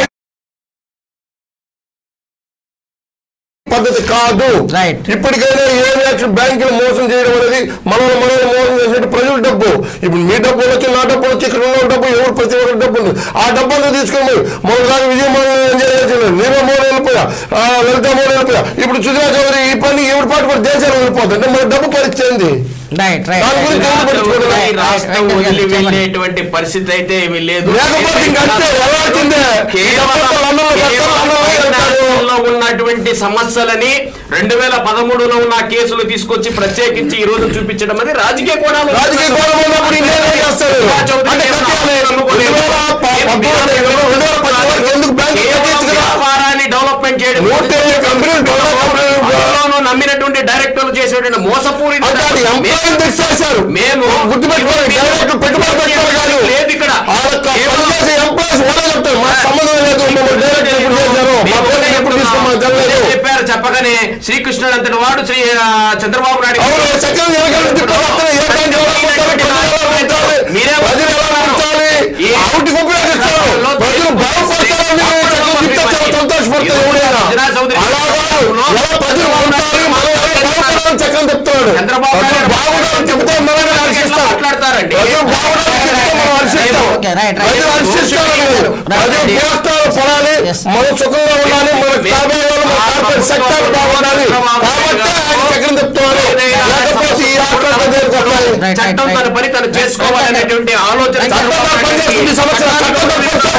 పద్ధతి కాదు Right. ఇప్పటికైనా ఏ యాక్షన్ బ్యాంకులు మోసం చేయడం అనేది మనల్ని మనల్ని మోసం చేసినట్టు ప్రజల డబ్బు ఇప్పుడు మీ డబ్బు వచ్చి నా డబ్బు వచ్చి ఇక్కడ ఉన్న డబ్బు ఎవరు ప్రతి ఒక్కరి డబ్బు ఉంది ఆ డబ్బు అంతా తీసుకొని మొన్న దాకా విజయమోహన్ ఎంజాయ్ చేసిన నీరవ మోహన్ వెళ్ళిపోయా ఆ, లలిత మోహన్ వెళ్ళిపోయా ఇప్పుడు సుజనా చౌదరి ఈ పని ఎవరి పాటు కూడా దేశాలు వెళ్ళిపోతుంది అంటే మన డబ్బు పరిస్థితి రైట్ రైట్ దాని గురించి ఎవరు పట్టించుకోరు? ఈ రాష్ట్రం వదిలి వెళ్ళేటువంటి పరిస్థితి అయితే ఏమీ లేదు లేకపోతే ఇంక అంతే, వెళ్ళాల్సిందే. కేవలం ఈ లండన్లో కేవలం లండన్లో కేంద్రంలో ఉన్నటువంటి సమస్యలని రెండు వేల పదమూడులో ఉన్న కేసులు తీసుకొచ్చి ప్రత్యేకించి ఈ రోజు చూపించడం అనేది రాజకీయ కోణాలు రాజకీయ కోణం ఉన్నప్పుడు ఇండియా చేస్తారు అంటే కట్టాలి. రెండు వేల ప- పద్నాలుగు, రెండు వేల పద్నాలుగు ఎందుకు బ్యాంకు కట్టేయచ్చు కదా? వ్యాపారాన్ని డెవలప్మెంట్ చేయడం నూట ఇరవై కంపెనీలు డెవలప్ కంపెనీలు అందులోనూ నమ్మినటువంటి డైరెక్టర్లు చేసేటువంటి మోసపూరిత అంటే అది ఎంప్లాయీని తెచ్చేశారు మేము గుర్తుపెట్టుకోండి డైరెక్ట్ పెట్టుబడి పెట్టారు కాదు లేదు ఇక్కడ వాళ్ళ కేవలం- పనిచేసే ఎంప్లాయీస్ వాళ్ళే చెప్తారు మా సంబంధం లేదు మమ్మల్ని డైరెక్ట్ ఎప్పుడు చేశారు మా పేరు ఎప్పుడు తీసుకోమని తెలియదు చెప్పారు చెప్పగానే శ్రీకృష్ణుడు అంతటి వాడు శ్రీ ఆ, చంద్రబాబు నాయుడు అవును చక్రం వెనకాల నుంచి తిప్పబడుతుంది. ఏ బ్యాంక్ ఎలా ఉంచాలి? ప్రజలు ఎలా ఉంచాలి? మీరే ప్రజలు ఎలా ఉంచాలి? ఏ- అవుటికి ఉపయోగిస్తారు. ప్రజలు బాగుపడతారని మీరు చక్కగా ఇచ్చేస్తారు, సంతోషపడతారు ఎవరైనా. అలాగా ఎలా ప్రజలు ఉంటారు, మనం ఎలా బాగుపడాలని చక్రం చెప్తున్నాడు. చంద్రబాబు ప్రజలు నాయుడు బాగుండాలని చెప్తే మనమే ఎట్లా హర్షిస్తాం. మాట్లాడతారండి ప్రజలు బాగుండాలని చెప్తే మనం హర్షిస్తాం. Okay, right, right. ప్రజలు హర్షిస్తారు. ప్రజలు రైట్. పోస్టాలు పడాలి Yes. మనం సుఖంగా ఉండాలి మన కార్యాలయాలు మన కార్పొరేట్ సెక్టార్ బాగుండాలి కాబట్టి ఆయన చక్రం చెప్తున్నారు లేకపోతే ఈ ఆటలు దగ్గరికి వస్తాయి రైట్, చట్టం రైట్, తన రైట్. పని తను చేసుకోవాలనేటువంటి ఆలోచన రైట్, చట్టం చంద్రబాబు పనిచేస్తుంది నాయుడుకి సంవత్సరం చట్టం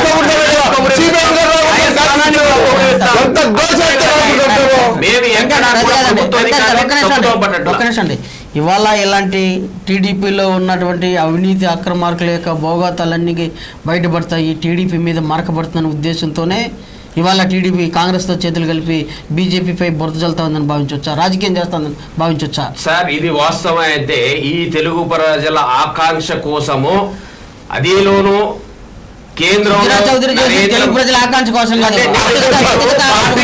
ఎంత దోష మేము ఎక్కడ వెంకట, కూడా వెంకట, ప్రభుత్వ వెంకట, అధికారులు ఒక్క నిమిషం తప్పుదోవ అండి, పట్టట్లా. ఒక్క నిమిషం అండి ఇవాళ ఇలాంటి టీడీపీలో ఉన్నటువంటి అవినీతి అక్రమార్కుల యొక్క భోగాతాలన్నీ బయటపడతాయి టీడీపీ మీద మరకబడుతున్న ఉద్దేశంతోనే ఇవాళ టీడీపీ కాంగ్రెస్తో చేతులు కలిపి బీజేపీపై బురద చల్లుతుందని భావించవచ్చా రాజకీయం చేస్తుందని భావించవచ్చా సార్ ఇది వాస్తవం అయితే ఈ తెలుగు ప్రజల ఆకాంక్ష కోసము అదిలోను కేంద్రం సుజనా చౌదరి చేసిన తెలుగు ప్రజల ఆకాంక్ష కోసం కాదు వ్యక్తిగత- వ్యక్తిగత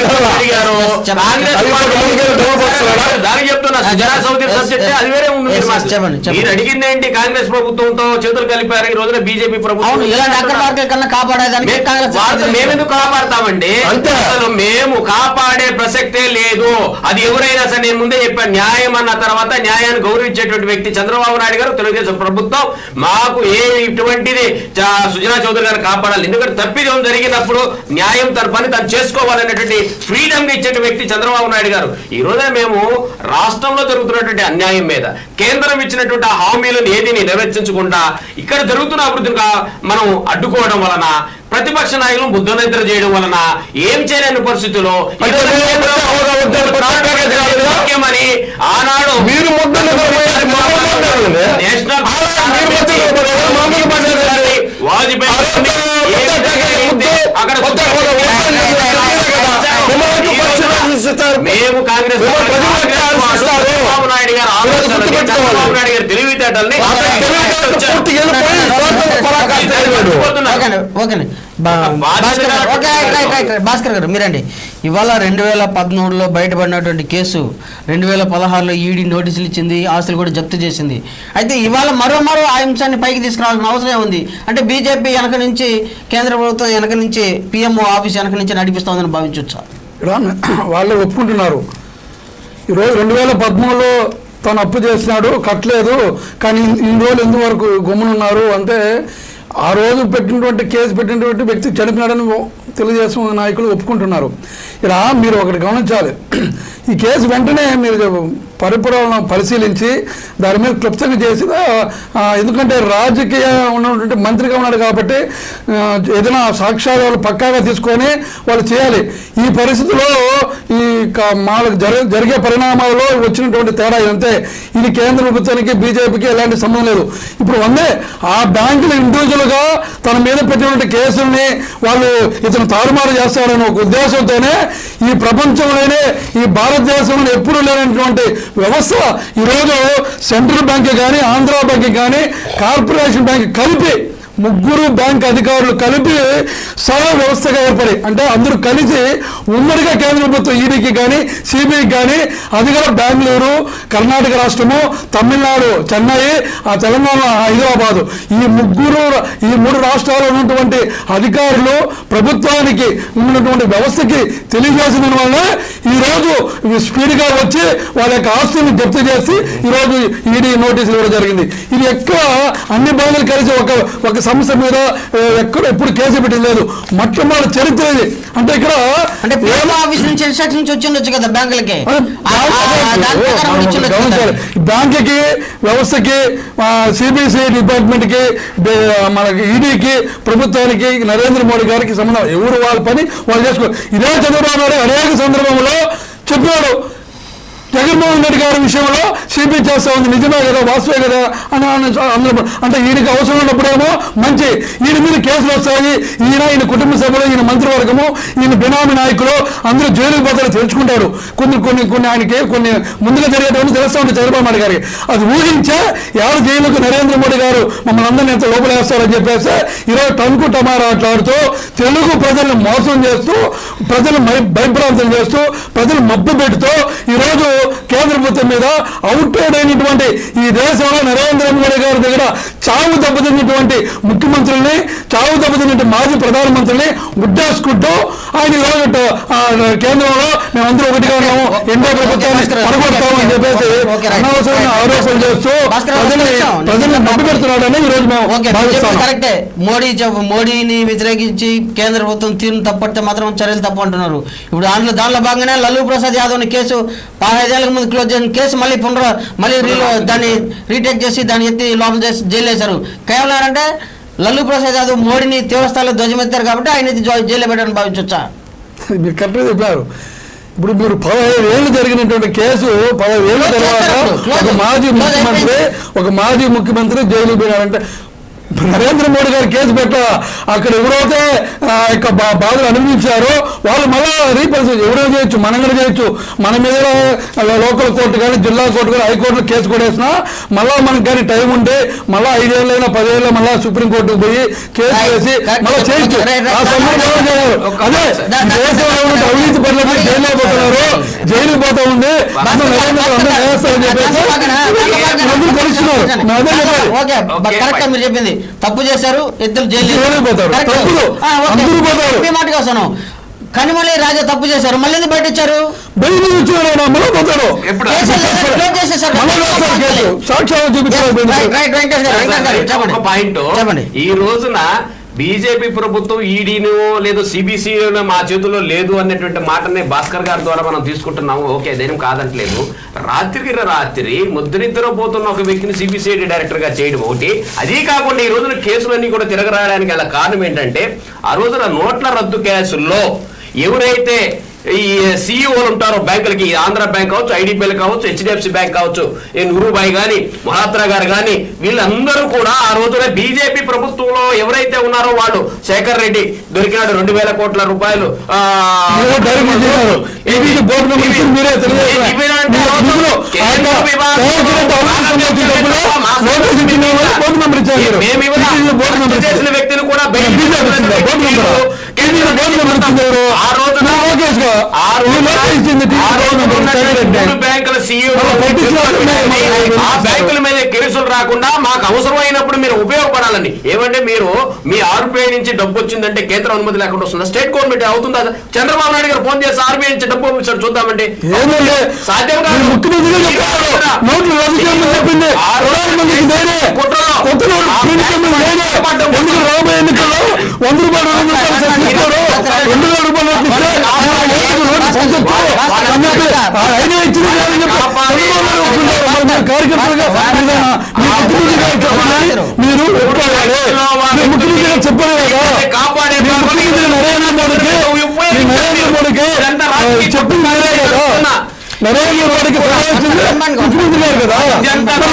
చెప్పండి. దానికి చెప్తున్నా ఆ, సుజనా చెప్పండి. Chowdary Yes, subject yes. అది వేరే ఉంది Yes, మీరు yes, మాకు. చెప్పండి, చెప్పండి. మీరు అడిగింది ఏంటి కాంగ్రెస్ ప్రభుత్వంతో చేతులు కలిపారు ఈ రోజున బీజేపీ ప్రభుత్వం అవును ఇలాంటి అక్రమార్కుల కన్నా కాపాడేదానికి మే- కాంగ్రెస్ వాళ్ళతో మేమెందుకు కాపాడతామండి అంతే. అసలు మేము కాపాడే ప్రసక్తే లేదు అది ఎవరైనా సరే నేను ముందే చెప్పాను న్యాయం అన్న తర్వాత న్యాయాన్ని గౌరవించేటువంటి వ్యక్తి చంద్రబాబు నాయుడు గారు తెలుగుదేశం ప్రభుత్వం మాకు ఏ ఇటువంటిది చ- సుజనా చౌదరి గారు కాపాడాలి ఎందుకంటే తప్పిదం జరిగినప్పుడు న్యాయం తన పని తను చేసుకోవాలనేటువంటి ఫ్రీడమ్ ఇచ్చే వ్యక్తి చంద్రబాబు నాయుడు గారు ఈ రోజున మేము రాష్ట్రంలో జరుగుతున్నటువంటి అన్యాయం మీద కేంద్రం ఇచ్చినటువంటి ఆ హామీలను ఏది నెరవేర్చకుండా ఇక్కడ జరుగుతున్న అభివృద్ధిని కా- మనం అడ్డుకోవడం వలన ప్రతిపక్ష నాయకులను బుద్ధనిద్ర చేయడం వలన ఏం చేయలేని పరిస్థితుల్లో ఈ అంటే రోజున మీరు కేంద్రం హోదా వద్దని ప్రకటన చేయాలి కదా? ముఖ్యమని ఆనాడు మీరు ముద్దలు నిద్రపోయారు, మా వాళ్ళు మాట్లాడాలి. నేషనల్ అలా మీరు ముద్దలు నిద్రపోయారు, మా మీద పడ్డారు. వాజ్పేయి అక్కడ ఏం జరిగింది? అక్కడ కొత్త హోదా వద్దని చెప్పారు కదా. మిమ్మల్ని పక్షులు ఇస్తారు. మేము కాంగ్రెస్ మిమ్మల్ని ప్రజలు కాంగ్రెస్ వాడు ఆశిస్తారు. చంద్రబాబు నాయుడు గారు ఆలోచనలు గుర్తుపెట్టుకోవాలి. చంద్రబాబు నాయుడు గారు తెలివితేటల్ని అతను తెలివితేటలు వచ్చారు. పూర్తిగా వెళ్ళిపోయి స్వాతంత్ర పరాకాష్ఠ అయిపోయాడు. ఓకేనండి ఓకేనండి బా- బాధ్యత Bhaskar garu, okay, right, right, right, right. Bhaskar garu మీరండి ఇవాళ రెండు వేల పదమూడులో బయటపడినటువంటి కేసు రెండు వేల పదహారులో ఈడీ నోటీసులు ఇచ్చింది ఆస్తులు కూడా జప్తు చేసింది అయితే ఇవాళ మరో మరో ఆ అంశాన్ని పైకి తీసుకురావాల్సిన అవసరం ఉంది అంటే బీజేపీ వెనక నుంచి కేంద్ర ప్రభుత్వం వెనక నుంచి పిఎంఓ ఆఫీస్ వెనక నుంచి నడిపిస్తోందని భావించవచ్చా ఇక్కడ వాళ్ళే ఒప్పుకుంటున్నారు ఈరోజు రెండు వేల పదమూడులో తను అప్పు చేసినాడు కట్టలేదు కానీ ఇన్- ఇన్ని రోజులు ఎందువరకు గమ్మునున్నారు అంటే ఆ రోజు పెట్టినటువంటి కేసు పెట్టినటువంటి వ్యక్తి చనిపోయాడని ఓ- తెలుగుదేశం నాయకులు ఒప్పుకుంటున్నారు ఇలా మీరు ఒకటి గమనించాలి ఈ కేసు వెంటనే మీరు పరిపూర్ణ పరిశీలించి దాని మీద క్లుప్తంగా చేసి ఆ, ఎందుకంటే రాజకీయ ఉన్నటువంటి మంత్రిగా ఉన్నాడు కాబట్టి ఆ, ఏదైనా సాక్ష్యాలు పక్కాగా తీసుకొని వాళ్ళు చేయాలి ఈ పరిస్థితిలో ఈ క- మాలకు జరి జరిగే పరిణామాలలో వచ్చినటువంటి తేడా అంతే ఇది కేంద్ర ప్రభుత్వానికి బీజేపీకి ఎలాంటి సంబంధం లేదు ఇప్పుడు వందే ఆ బ్యాంకులు ఇండివిజువల్గా తన మీద పెట్టినటువంటి కేసుల్ని వాళ్ళు ఇతను తారుమారు చేస్తారనే ఒక ఉద్దేశంతోనే ఈ ప్రపంచంలోనే ఈ భారతదేశంలో ఎప్పుడూ లేనటువంటి వ్యవస్థ ఈరోజు సెంట్రల్ బ్యాంక్ కానీ ఆంధ్ర బ్యాంక్ కానీ కార్పొరేషన్ బ్యాంక్ కలిపి ముగ్గురు బ్యాంక్ అధికారులు కలిపి సర్వ వ్యవస్థగా ఏర్పడి అంటే అందరూ కలిసి ఉమ్మడిగా కేంద్ర ప్రభుత్వం ఈడీకి కానీ సిబిఐకి కానీ అది కూడా బెంగళూరు కర్ణాటక రాష్ట్రము తమిళనాడు చెన్నై ఆ తెలంగాణ హైదరాబాదు ఈ ముగ్గురు ఈ మూడు రాష్ట్రాల్లో ఉన్నటువంటి అధికారులు ప్రభుత్వానికి ఉన్నటువంటి వ్యవస్థకి తెలియజేసిన వల్ల ఈ రోజు ఇవి స్పీడ్గా వచ్చి వాళ్ళ యొక్క ఆస్తులను జప్తు చేసి ఈ రోజు ఈడీ నోటీసులు ఇవ్వడం జరిగింది ఇది ఎక్కడ అన్ని బ్యాంకులు కలిసి ఒక ఒక సంస్థ మీద ఆ, ఎక్కడ ఎప్పుడు కేసు పెట్టింది లేదు మొట్టమొదటి చరిత్ర ఇది అంటే ఇక్కడ అంటే పిఎం ఆఫీస్ నుంచి ఇన్స్ట్రక్షన్ నుంచి వచ్చిండొచ్చు కదా బ్యాంకులకి అదే ఆ- ఆ- దాని ప్రకారం కూడా ఇచ్చిండొచ్చు కదా. గమనించాలి. బ్యాంకుకి వ్యవస్థకి సిబిసిఐ డిపార్ట్మెంట్ కి మనకి ఈడీకి ప్రభుత్వానికి నరేంద్ర మోడీ గారికి సంబంధం ఎవరు వాళ్ళ పని వాళ్ళు చేసుకో ఇదే చంద్రబాబు నాయుడు అనేక సందర్భంలో చెప్పాడు జగన్మోహన్ రెడ్డి గారి విషయంలో సిబిఐ చేస్తా ఉంది నిజమే కదా వాస్తవే కదా అని అన్న- అందరూ అంటే ఈయనకి అవసరం ఉన్నప్పుడేమో మంచి ఈయన మీద కేసులు వస్తాయి ఈయన ఈయన కుటుంబ సభ్యులు ఈయన మంత్రివర్గము ఈయన బినామీ నాయకులు అందరూ జైలుకు పోతారు తెలుసుకుంటారు కొన్ని కొన్ని కొన్ని ఆయనకి కొన్ని ముందుగా జరిగేటువంటి తెలుస్తూ ఉంటుంది చంద్రబాబు నాయుడు గారికి అది ఊహించే ఎవరు జైలుకు నరేంద్ర మోడీ గారు మమ్మల్ని అందరినీ ఎంత లోపలేస్తారని చెప్పేసి ఈరోజు టంకు టమారా ఆటలాడుతూ తెలుగు ప్రజల్ని మోసం చేస్తూ ప్రజలు భయ- భయభ్రాంతులు చేస్తూ ప్రజలు మబ్బు పెడుతూ ఈరోజు కేంద్ర ప్రభుత్వం మీద అవుట్రేడ్ అయినటువంటి ఈ దేశంలో నరేంద్ర మోడీ గారి దగ్గర చావు దెబ్బతిన్నటువంటి ముఖ్యమంత్రుల్ని చావు దెబ్బతిన్నటువంటి మాజీ ప్రధానమంత్రిని ఉడ్డేసుకుంటూ ఆయన ఈరోజు ట- ఆ, కేంద్రంలో మేమందరూ ఒకటిగా ఉన్నాము ఎన్నో ప్రభుత్వాన్ని పడగొడతాము అని చెప్పేసి అనవసరమైన ఆరోపణలు చేస్తూ ప్రజల్ని ప్రజల్ని మబ్బు పెడుతున్నాడని ఈరోజు మేము ఓకే మీరు చెప్పింది భావిస్తాము కరెక్టే మోడీ చెప్- మోడీని వ్యతిరేకించి కేంద్ర ప్రభుత్వం తీరును తప్పడితే మాత్రం చర్యలు తప్పు అంటున్నారు ఇప్పుడు దాంట్లో దానిలో భాగంగానే లల్లూ ప్రసాద్ యాదవ్ని కేసు పదహైదేళ్ల ముందు క్లోజ్ చేసిన కేసు మళ్ళీ పునరు మళ్ళీ రీలో దాన్ని రీటేక్ చేసి దాన్ని ఎత్తి లోపల చేసి జైలు వేశారు కేవలం ఏంటంటే లల్లూ ప్రసాద్ యాదవ్ మోడీని తీవ్రస్థాయిలో ధ్వజమెత్తారు కాబట్టి ఆయన ఎత్తి జై- జైల్లో పెట్టాలని భావించవచ్చా మీరు కరెక్ట్గా చెప్పారు ఇప్పుడు మీరు పదహైదు ఏళ్ళు జరిగినటువంటి కేసు పదహైదు ఏళ్ళ Close తర్వాత చేస్తారు. Close. ఒక మాజీ Close ముఖ్యమంత్రి ఒక మాజీ ముఖ్యమంత్రి జైలు పోయారంటే నరేంద్ర మోడీ గారు కేసు పెట్ట అక్కడ ఎవరైతే ఆ యొక్క బా- బాధలు అనుభవించారో వాళ్ళు మళ్ళా రీపరిశీలి ఎవరో చేయొచ్చు మనం కూడా చేయొచ్చు మన మీద లోకల్ కోర్టు కానీ జిల్లా కోర్టు కానీ హైకోర్టులో కేసు కూడా వేసినా మళ్ళా మనకి కానీ టైం ఉంటే మళ్ళా ఐదేళ్ళైనా పదేళ్ళ మళ్ళా సుప్రీంకోర్టుకు పోయి కేసు Right. వేసి Correct. మళ్ళీ చేయొచ్చు Right, right. ఆ సందర్భంలో చేయాలి. అదే That- that- దేశంలో ఉన్న అవినీతి పనులకి జైల్లో పోతున్నారు జైలుకి పోతా ఉంది అందరూ నరేంద్ర మోడీ అందరూ వేస్తారని చెప్పేసి అందరూ కలుస్తున్నారు నేను అదే చెప్పాలి ఓకే Okay, కరెక్ట్ fine. మీరు చెప్పింది తప్పు చేశారు ఇద్దరు జైలు జైలుకి పోతారు. Correct. తప్పులు. ఆ, ఓకే. అందరూ పోతారు. మీ మాటకి వస్తాను కనిమల్లి రాజా తప్పు చేశారు మళ్ళీ ఎందుకు బయట ఇచ్చారు బయట వచ్చాడు మళ్ళీ పోతాడు ఎప్పుడు కేసులు క్లోజ్ చేసేసారు మళ్ళీ వేస్తారు కేసు సాక్ష్యాలు చూపిస్తారు రైట్ రైట్ వెంకటేష్ గారు వెంకటేష్ గారు చెప్పండి ఒక పాయింట్ చెప్పండి ఈ రోజున బీజేపీ ప్రభుత్వం ఈడీను లేదు సిబిసి మా చేతుల్లో లేదు అన్నటువంటి మాటని భాస్కర్ గారి ద్వారా మనం తీసుకుంటున్నాము ఓకే దేని కాదంటలేదు రాత్రికి రాత్రి ముద్రిద్దరు పోతున్న ఒక వ్యక్తిని సిబిసిఐడి డైరెక్టర్ గా చేయడం ఒకటి అదీ కాకుండా ఈ రోజున కేసులన్నీ కూడా తిరగరాయడానికి గల కారణం ఏంటంటే ఆ రోజున నోట్ల రద్దు కేసుల్లో ఎవరైతే ఈ సీఈఓలు ఉంటారో బ్యాంకులకి ఆంధ్ర బ్యాంక్ కావచ్చు ఐడిపిఎల్ కావచ్చు హెచ్డిఎఫ్సి బ్యాంక్ కావచ్చు ఈ నూరుబాయి గాని మహాత్రా గారు గాని వీళ్ళందరూ కూడా ఆ రోజున బీజేపీ ప్రభుత్వంలో ఎవరైతే ఉన్నారో వాళ్ళు శేఖర్ రెడ్డి దొరికినాడు రెండు వేల కోట్ల రూపాయలు ఆ, మీరు డైరెక్ట్ చేశారు. ఏబీసీ బోర్డు మెంబర్ ఇచ్చింది మీరే తెలియజేస్తున్నారు. ఇవి అంటే మీరు ఇందులో కేంద్ర ఆయన విభాగం- కేంద్ర అవినీతి సంబంధించిన డబ్బులు నోటీస్ ఇచ్చిన వాళ్ళు బోర్డు మెంబర్ ఇచ్చారు మీరు. మేము ఇవ్వలా. బీజేపీ బోర్డు మెంబర్ అరెస్ట్ చేసిన ఇచ్చారు. వ్యక్తిని కూడా బయటికి బీజేపీ ఇచ్చిందా? బోర్డు మెంబర్ కేంద్ర బోర్డు మెంబర్ ఇచ్చింది ఎవరు? ఆ రోజున నా లోకేష్ గా. ఆ ఈ రోజున లోకేష్ ఇచ్చింది టీడీపీ ఆ బోర్డు రోజున మెంబర్ ఉన్నటువంటి శేఖర్ రెడ్డి. మూడు బ్యాంకుల CEO లు వాళ్ళ పట్టించిన వాళ్ళు ఉన్నారు. ఆ బ్యాంకుల మీద కేసులు రాకుండా మాకు అవసరమైనప్పుడు మీరు ఉపయోగపడాలని ఏమంటే మీరు మీ ఆర్బీఐ నుంచి డబ్బు వచ్చిందంటే కేంద్ర అనుమతి లేకుండా వస్తుందా స్టేట్ గవర్నమెంట్ అవుతుందా చంద్రబాబు నాయుడు గారు ఫోన్ చేసి ఆర్బీఐ నుంచి డబ్బు పంపించాడు చూద్దామండి ఏంటంటే సాధ్యం కాదు. మీరు ముఖ్యమంత్రిగా చెప్పారు నోట్లు రద్దు చేయమని చెప్పింది ఆ రోజు ప్రధానమంత్రికి నేనే కుట్రలో. కొత్త నోట్లు ఆ ప్రింట్ చేయమని నేనే ఎందుకు రాబోయే ఎన్నికల్లో వంద రూపాయలు రెండు రూపాయలు చర్చిస్తారు రెండు వేల రూపాయలు నోట్లు ఇస్తే ఆ నోట్లకు నోట్లు పంచొచ్చు అని చెప్పి ఆ ఐడియా ఇచ్చింది కాదని చెప్పి చంద్రబాబు నాయుడు ఒప్పుకున్నారు. మరి మీరు కార్యకర్తలుగా విధాన మీ ముఖ్యమంత్రి గారు చెప్పండి మీరు ఒప్పుకోవాలి మీ ముఖ్యమంత్రి గారు చెప్పారు కదా కాపాడే మీ ముఖ్యమంత్రి నరేంద్ర మోడీకి మీ నరేంద్ర మోడీకి ఆ, చెప్పింది మీరే కదా నరేంద్ర మోడీకి సలహా ఇచ్చింది ముఖ్యమంత్రి గారు కదా మరి వాళ్ళు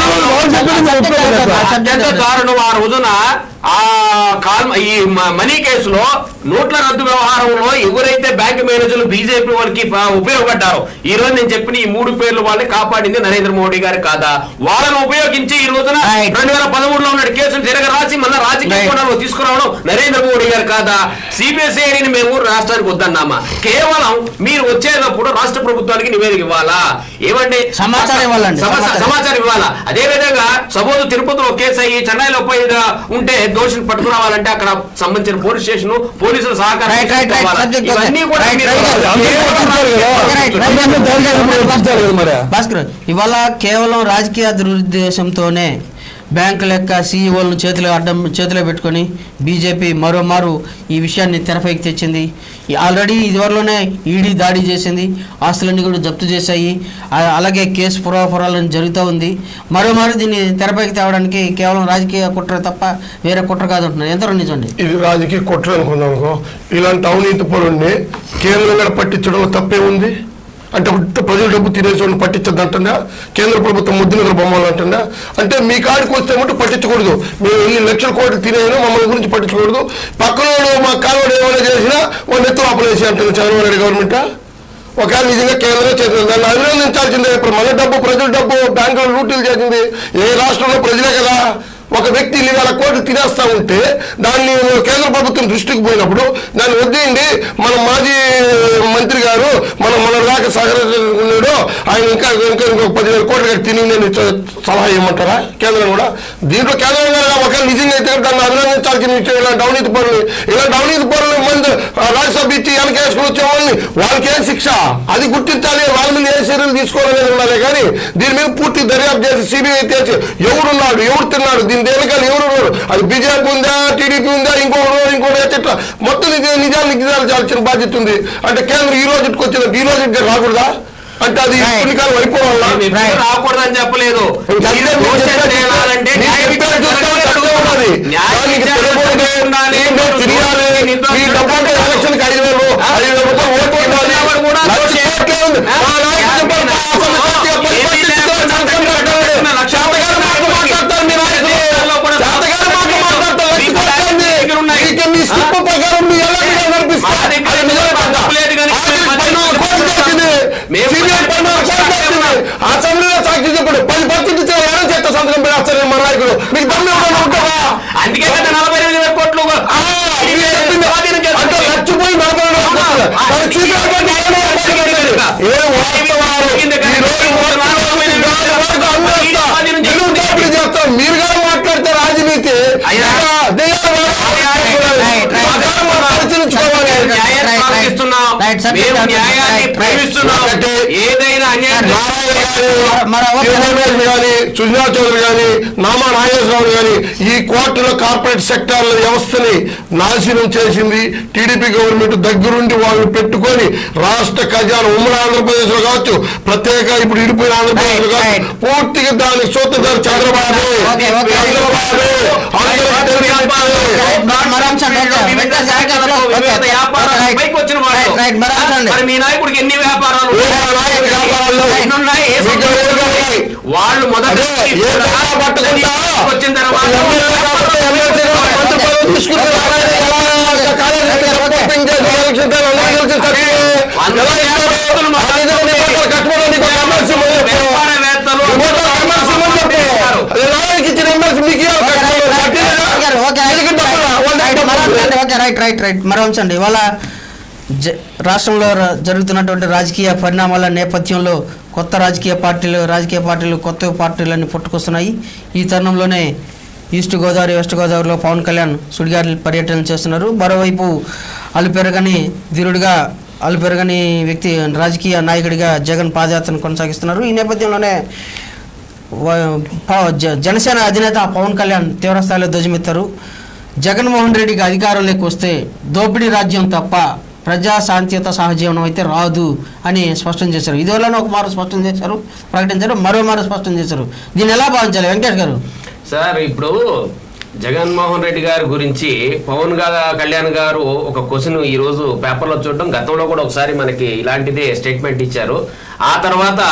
చెప్పింది నేను ఒప్పుకోలేదు కదా. అత్యంత దారుణం ఆ రోజున ఆ కాల్ ఈ మ- మనీ కేసులో నోట్ల రద్దు వ్యవహారంలో ఎవరైతే బ్యాంక్ మేనేజర్లు బీజేపీ వాళ్ళకి ప- ఉపయోగపడ్డారో ఈ రోజు నేను చెప్పిన ఈ మూడు పేర్లు వాళ్ళని కాపాడింది నరేంద్ర మోడీ గారు కాదా వాళ్ళని ఉపయోగించి ఈ రోజున Right. రెండు వేల పదమూడులో ఉన్న కేసులు తిరగ రాసి మళ్ళీ రాజకీయ Right. కోణంలో తీసుకురావడం నరేంద్ర మోడీ గారు కాదా సిబిఎస్ఐడిని మేము రాష్ట్రానికి వద్దన్నామా కేవలం మీరు వచ్చేటప్పుడు రాష్ట్ర ప్రభుత్వానికి నివేదిక ఇవ్వాలా ఏమండి సమాచారం ఇవ్వాలండి, సమా- సమాచారం. సమాచారం ఇవ్వాలా అదే విధంగా సపోజ్ తిరుపతిలో కేసు అయ్యి చెన్నైలో పోయి ఉంటే దోషులు పట్టుకురావాలంటే అక్కడ సంబంధించిన పోలీస్ స్టేషన్ పోలీసుల సహకారం Right, right, right. తీసుకోవాలా? Subject okay. ఇవన్నీ కూడా Right, మీరు- right. అందరూ పట్టించారు కదా. Okay, right, right. అందరూ దేనికైనా ఇప్పుడు పట్టించారు కదా మరి భాస్కర్ ఇవాళ కేవలం రాజకీయ దురుద్దేశంతోనే బ్యాంకుల యొక్క సీఈఓలను చేతిలో అడ్డం చేతిలో పెట్టుకొని బీజేపీ మరోమారు ఈ విషయాన్ని తెరపైకి తెచ్చింది ఈ ఆల్రెడీ ఇదివరలోనే ఈడీ దాడి చేసింది ఆస్తులన్నీ కూడా జప్తు చేశాయి ఆ- అలాగే కేసు పురాపురాలను జరుగుతూ ఉంది మరోమారు దీన్ని తెరపైకి తేవడానికి కేవలం రాజకీయ కుట్ర తప్ప వేరే కుట్ర కాదు అంటున్నారు ఎంతలో నిజండి ఇది రాజకీయ కుట్ర అనుకుందాం అనుకో ఇలాంటి అవినీతి పరుణ్ణి కేంద్రం కూడా పట్టించడం తప్పే ఉంది అంటే ఉత్త ప్రజల డబ్బు తినేసి పట్టించద్దు అంటుందా కేంద్ర ప్రభుత్వం ముద్దునగర బొమ్మలు అంటుందా అంటే మీ కాడికి వస్తే మటు పట్టించకూడదు మేము ఎన్ని లక్షల కోట్లు తినేసినా మమ్మల్ని గురించి పట్టించకూడదు పక్కనోడు మా కాలువడు ఏమైనా చేసినా వాడిని ఎత్తు ఆపలేసి అంటుంది చంద్రబాబు నాయుడు గవర్నమెంట్ ఒకవేళ నిజంగా కేంద్రం చేసింది దాన్ని అభినందించాల్సిందే ఇప్పుడు మన డబ్బు ప్రజల డబ్బు బ్యాంకులో లూటీలు చేసింది ఏ రాష్ట్రంలో ప్రజలే కదా ఒక వ్యక్తి ఇన్ని వేల కోట్లు తినేస్తా ఉంటే దాన్ని కేంద్ర ప్రభుత్వం దృష్టికి పోయినప్పుడు దాన్ని వద్దేయండి మన మాజీ మంత్రి గారు మన మన దాకా సహకరించుకున్నాడు ఆయన ఇంకా ఇంకా ఇంకొక పదివేల కోట్లు కట్టి తిని నేను సలహా ఇవ్వమంటారా కేంద్రం కూడా దీంట్లో కేంద్రం గారు ఒకవేళ నిజంగా అయితే దాన్ని అభినందించాల్సిన విషయం ఇలాంటి అవినీతి పనులు ఇలాంటి అవినీతి పనులు మంది ఆ, రాజ్యసభ ఇచ్చి వెనకేసుకుని వచ్చే వాళ్ళని వాళ్ళకి ఏం శిక్ష అది గుర్తించాలి వాళ్ళ మీద ఏ చర్యలు తీసుకోవాలనేది ఉండాలి కానీ దీని మీద పూర్తి దర్యాప్తు చేసి సిబిఐ తెచ్చి ఎవడున్నాడు ఎవరు తిన్నాడు దీని దేనికాలు ఎవరు ఉన్నారు అది బీజేపీ ఉందా టీడీపీ ఉందా ఇంకోటి ఇంకోటి ఎట్లా మొత్తం నిజ- నిజాలు నిజాలు చాల్సిన బాధ్యత ఉంది అంటే కేంద్రం ఈ రోజుకి వచ్చిన ఈ రోజు రాకూడదా అంటే అది Right. ఎన్నికలు అయిపోవాలా మేము ఎప్పుడూ రాకూడదని చెప్పలేదు ఇంకా మీరు మీరు దోషం చెప్పారు తేలాలంటే మీరు న్యాయ చెప్పారు విచారణ చూస్తే జరగాలి. తక్కువ ఉన్నది. న్యాయ దానికి విచారణ తిరగకూడదు. ఉండాలి. దీంట్లో తిరగాలి. నిర్దోషులు మీ డబ్బంటే ఎలక్షన్కి ఐదు వేలు, ఐదు వేల రూపాయలు ఓటు ఇవ్వాలి. ఎవరు కూడా లక్ష దోషి. కోట్లే ఉంది. ఆ? మా నాయకుడు చెప్పారు, మా అసలు సత్య పది ఏమీ మంది లేకుండా ఇద్దరు సంతకం పెట్టాలి. లక్ష శాతగారి మాటలు మాట్లాడతారు మీ నాయకులు. దేశాల్లో కూడా శాతగారి మాటలు మాట్లాడతారు. లక్ష మీకు కోట్లే ఉంది. దగ్గర ఉన్నాయి. మీకు మీ స్లిప్ ప్రకారం మీ ఎలాంటి నడిపిస్తారు? మా దగ్గర అది నిజమే కాదా? తప్పులేదు కానీ ఆఖరికి మేము పద్నాలుగు కోట్లు చేసింది. మేము సీనియర్ పద్నాలుగు కోట్లు చేసింది. అసెంబ్లీలో సాక్షి చెప్పాడు పది పర్సెంట్ ఇచ్చిన ఏదో చేత సంతకం పెడతారు మన నాయకుడు మీకు దమ్ము ఎవరైనా ఉంటుందా అందుకే కదా నలభై ఎనిమిది వేల కోట్లు ఆ, ఇది చెప్పింది. అంటే చచ్చిపోయి నలభై రెండు వేల కోట్లు. మరి చూపించడానికి ఏమీ లేదు. ఏ వాస్తవాలు? ఈ రోజు వాస్తవాలు ఈ రోజు వరకు అందరూ ఇల్లు దోపిడీ చేస్తాం. మీరు కూడా మాట్లాడితే రాజనీతి అయ్యా. ఇంకా దెయ్యాలు రైట్, రైట్. మతాలు మనం పరిశీలించుకోవాలి. న్యాయాన్ని రైట్, రైట్. పాటిస్తున్నాం రైట్, సబ్జెక్ట్ మేము రైట్, న్యాయాన్ని రైట్, రైట్. ప్రేమిస్తున్నాం ఒకటి. ఏదైనా అన్యాయం నారాయణ గాని, మరి ఓకే. శివరామేష్ గాని సుజనా చౌదరి గాని నామా నాగేశ్వరరావు గాని ఈ కోర్టులో కార్పొరేట్ సెక్టార్ల వ్యవస్థని నాశనం చేసింది టీడీపీ గవర్నమెంట్ దగ్గరుండి వాళ్ళు పెట్టుకొని రాష్ట్ర ఖజానా ఉమ్మడి ఆంధ్రప్రదేశ్ లో కావచ్చు ప్రత్యేక ఇప్పుడు ఇడిపోయిన ఆంధ్రప్రదేశ్ లో Right, కావచ్చు right. పూర్తిగా దానికి సూత్రధారి చంద్రబాబు ఓకే, ఓకే. చంద్రబాబు అందరూ తెలియజేస్తారు. మరో అంశం ఓకే. వివిధ వెంకటేష్ శాఖలలో ఓకే. వివిధ వ్యాపారాలు రైట్. పైకి వచ్చిన వాళ్ళు రైట్, రైట్. మరో అంశం అండి. మరి మీ నాయకుడికి ఎన్ని వ్యాపారాలు ఏ నాయకుడి వ్యాపారాల్లో ఎన్ని ఉన్నాయి? ఏ మీకు సంస్థలు ఎవరు ఉన్నాయి? ఉన్నాయి? వాళ్ళు మొదట అదే, ఏ తరహా పట్టుకుంటా? వచ్చిన తర్వాత ఎమ్మెల్యే కాబట్టి ఎమ్మెల్సీ కాబట్టి మంత్రి పదవి తీసుకుంటే అలాగే ఎలా కాలేజీకి రిపోర్టింగ్ చేసి ఎలక్షన్ టైం ఎలా గెలిచిన సత్యం? ఎలా ఇస్తారు? ఆ విధంగా నీ పట్ల కట్టుబడి నీకు ఒక ఎమ్మెల్సీ ముందు చెప్పు. వ్యాపారవేత్తలు నీ పట్ల ఒక ఎమ్మెల్సీ ముందు చెప్పు. అది నాయకుడికి ఇచ్చిన ఎమ్మెల్సీ మీకు ఇవ్వాలి ఓకే, రైట్, కట్టుబడి. రైట్, కట్టినా? Okay, okay, right. ఎందుకు డబ్బులు? వాళ్ళ రైట్, డబ్బులు. మరో అంశం అండి. ఓకే, రైట్ రైట్ రైట్ మరో అంశం అండి ఇవాళ జ- రాష్ట్రంలో ర- జరుగుతున్నటువంటి రాజకీయ పరిణామాల నేపథ్యంలో కొత్త రాజకీయ పార్టీలు రాజకీయ పార్టీలు కొత్త పార్టీలన్నీ పుట్టుకొస్తున్నాయి ఈ తరుణంలోనే ఈస్ట్ గోదావరి వెస్ట్ గోదావరిలో పవన్ కళ్యాణ్ సుడిగాలి పర్యటన చేస్తున్నారు మరోవైపు అలుపెరగని ధీరుడిగా అలుపెరగని వ్యక్తి రాజకీయ నాయకుడిగా జగన్ పాదయాత్రను కొనసాగిస్తున్నారు ఈ నేపథ్యంలోనే వ- ప- జ- జనసేన అధినేత పవన్ కళ్యాణ్ తీవ్రస్థాయిలో ధ్వజమెత్తారు జగన్మోహన్ రెడ్డికి అధికారంలోకి వస్తే దోపిడీ రాజ్యం తప్ప ప్రజా శాంతియుత సహజీవనం అయితే రాదు అని స్పష్టం చేశారు ఇదివల్ల ఒక మారు స్పష్టం చేశారు ప్రకటించారు మరో మారు స్పష్టం చేశారు దీన్ని ఎలా భావించాలి వెంకటేష్ గారు సార్ ఇప్పుడు జగన్మోహన్ రెడ్డి గారి గురించి పవన్ గా కళ్యాణ్ గారు ఒక క్వశ్చన్ ఈ రోజు పేపర్లో చూడడం గతంలో కూడా ఒకసారి మనకి ఇలాంటిదే స్టేట్మెంట్ ఇచ్చారు ఆ తర్వాత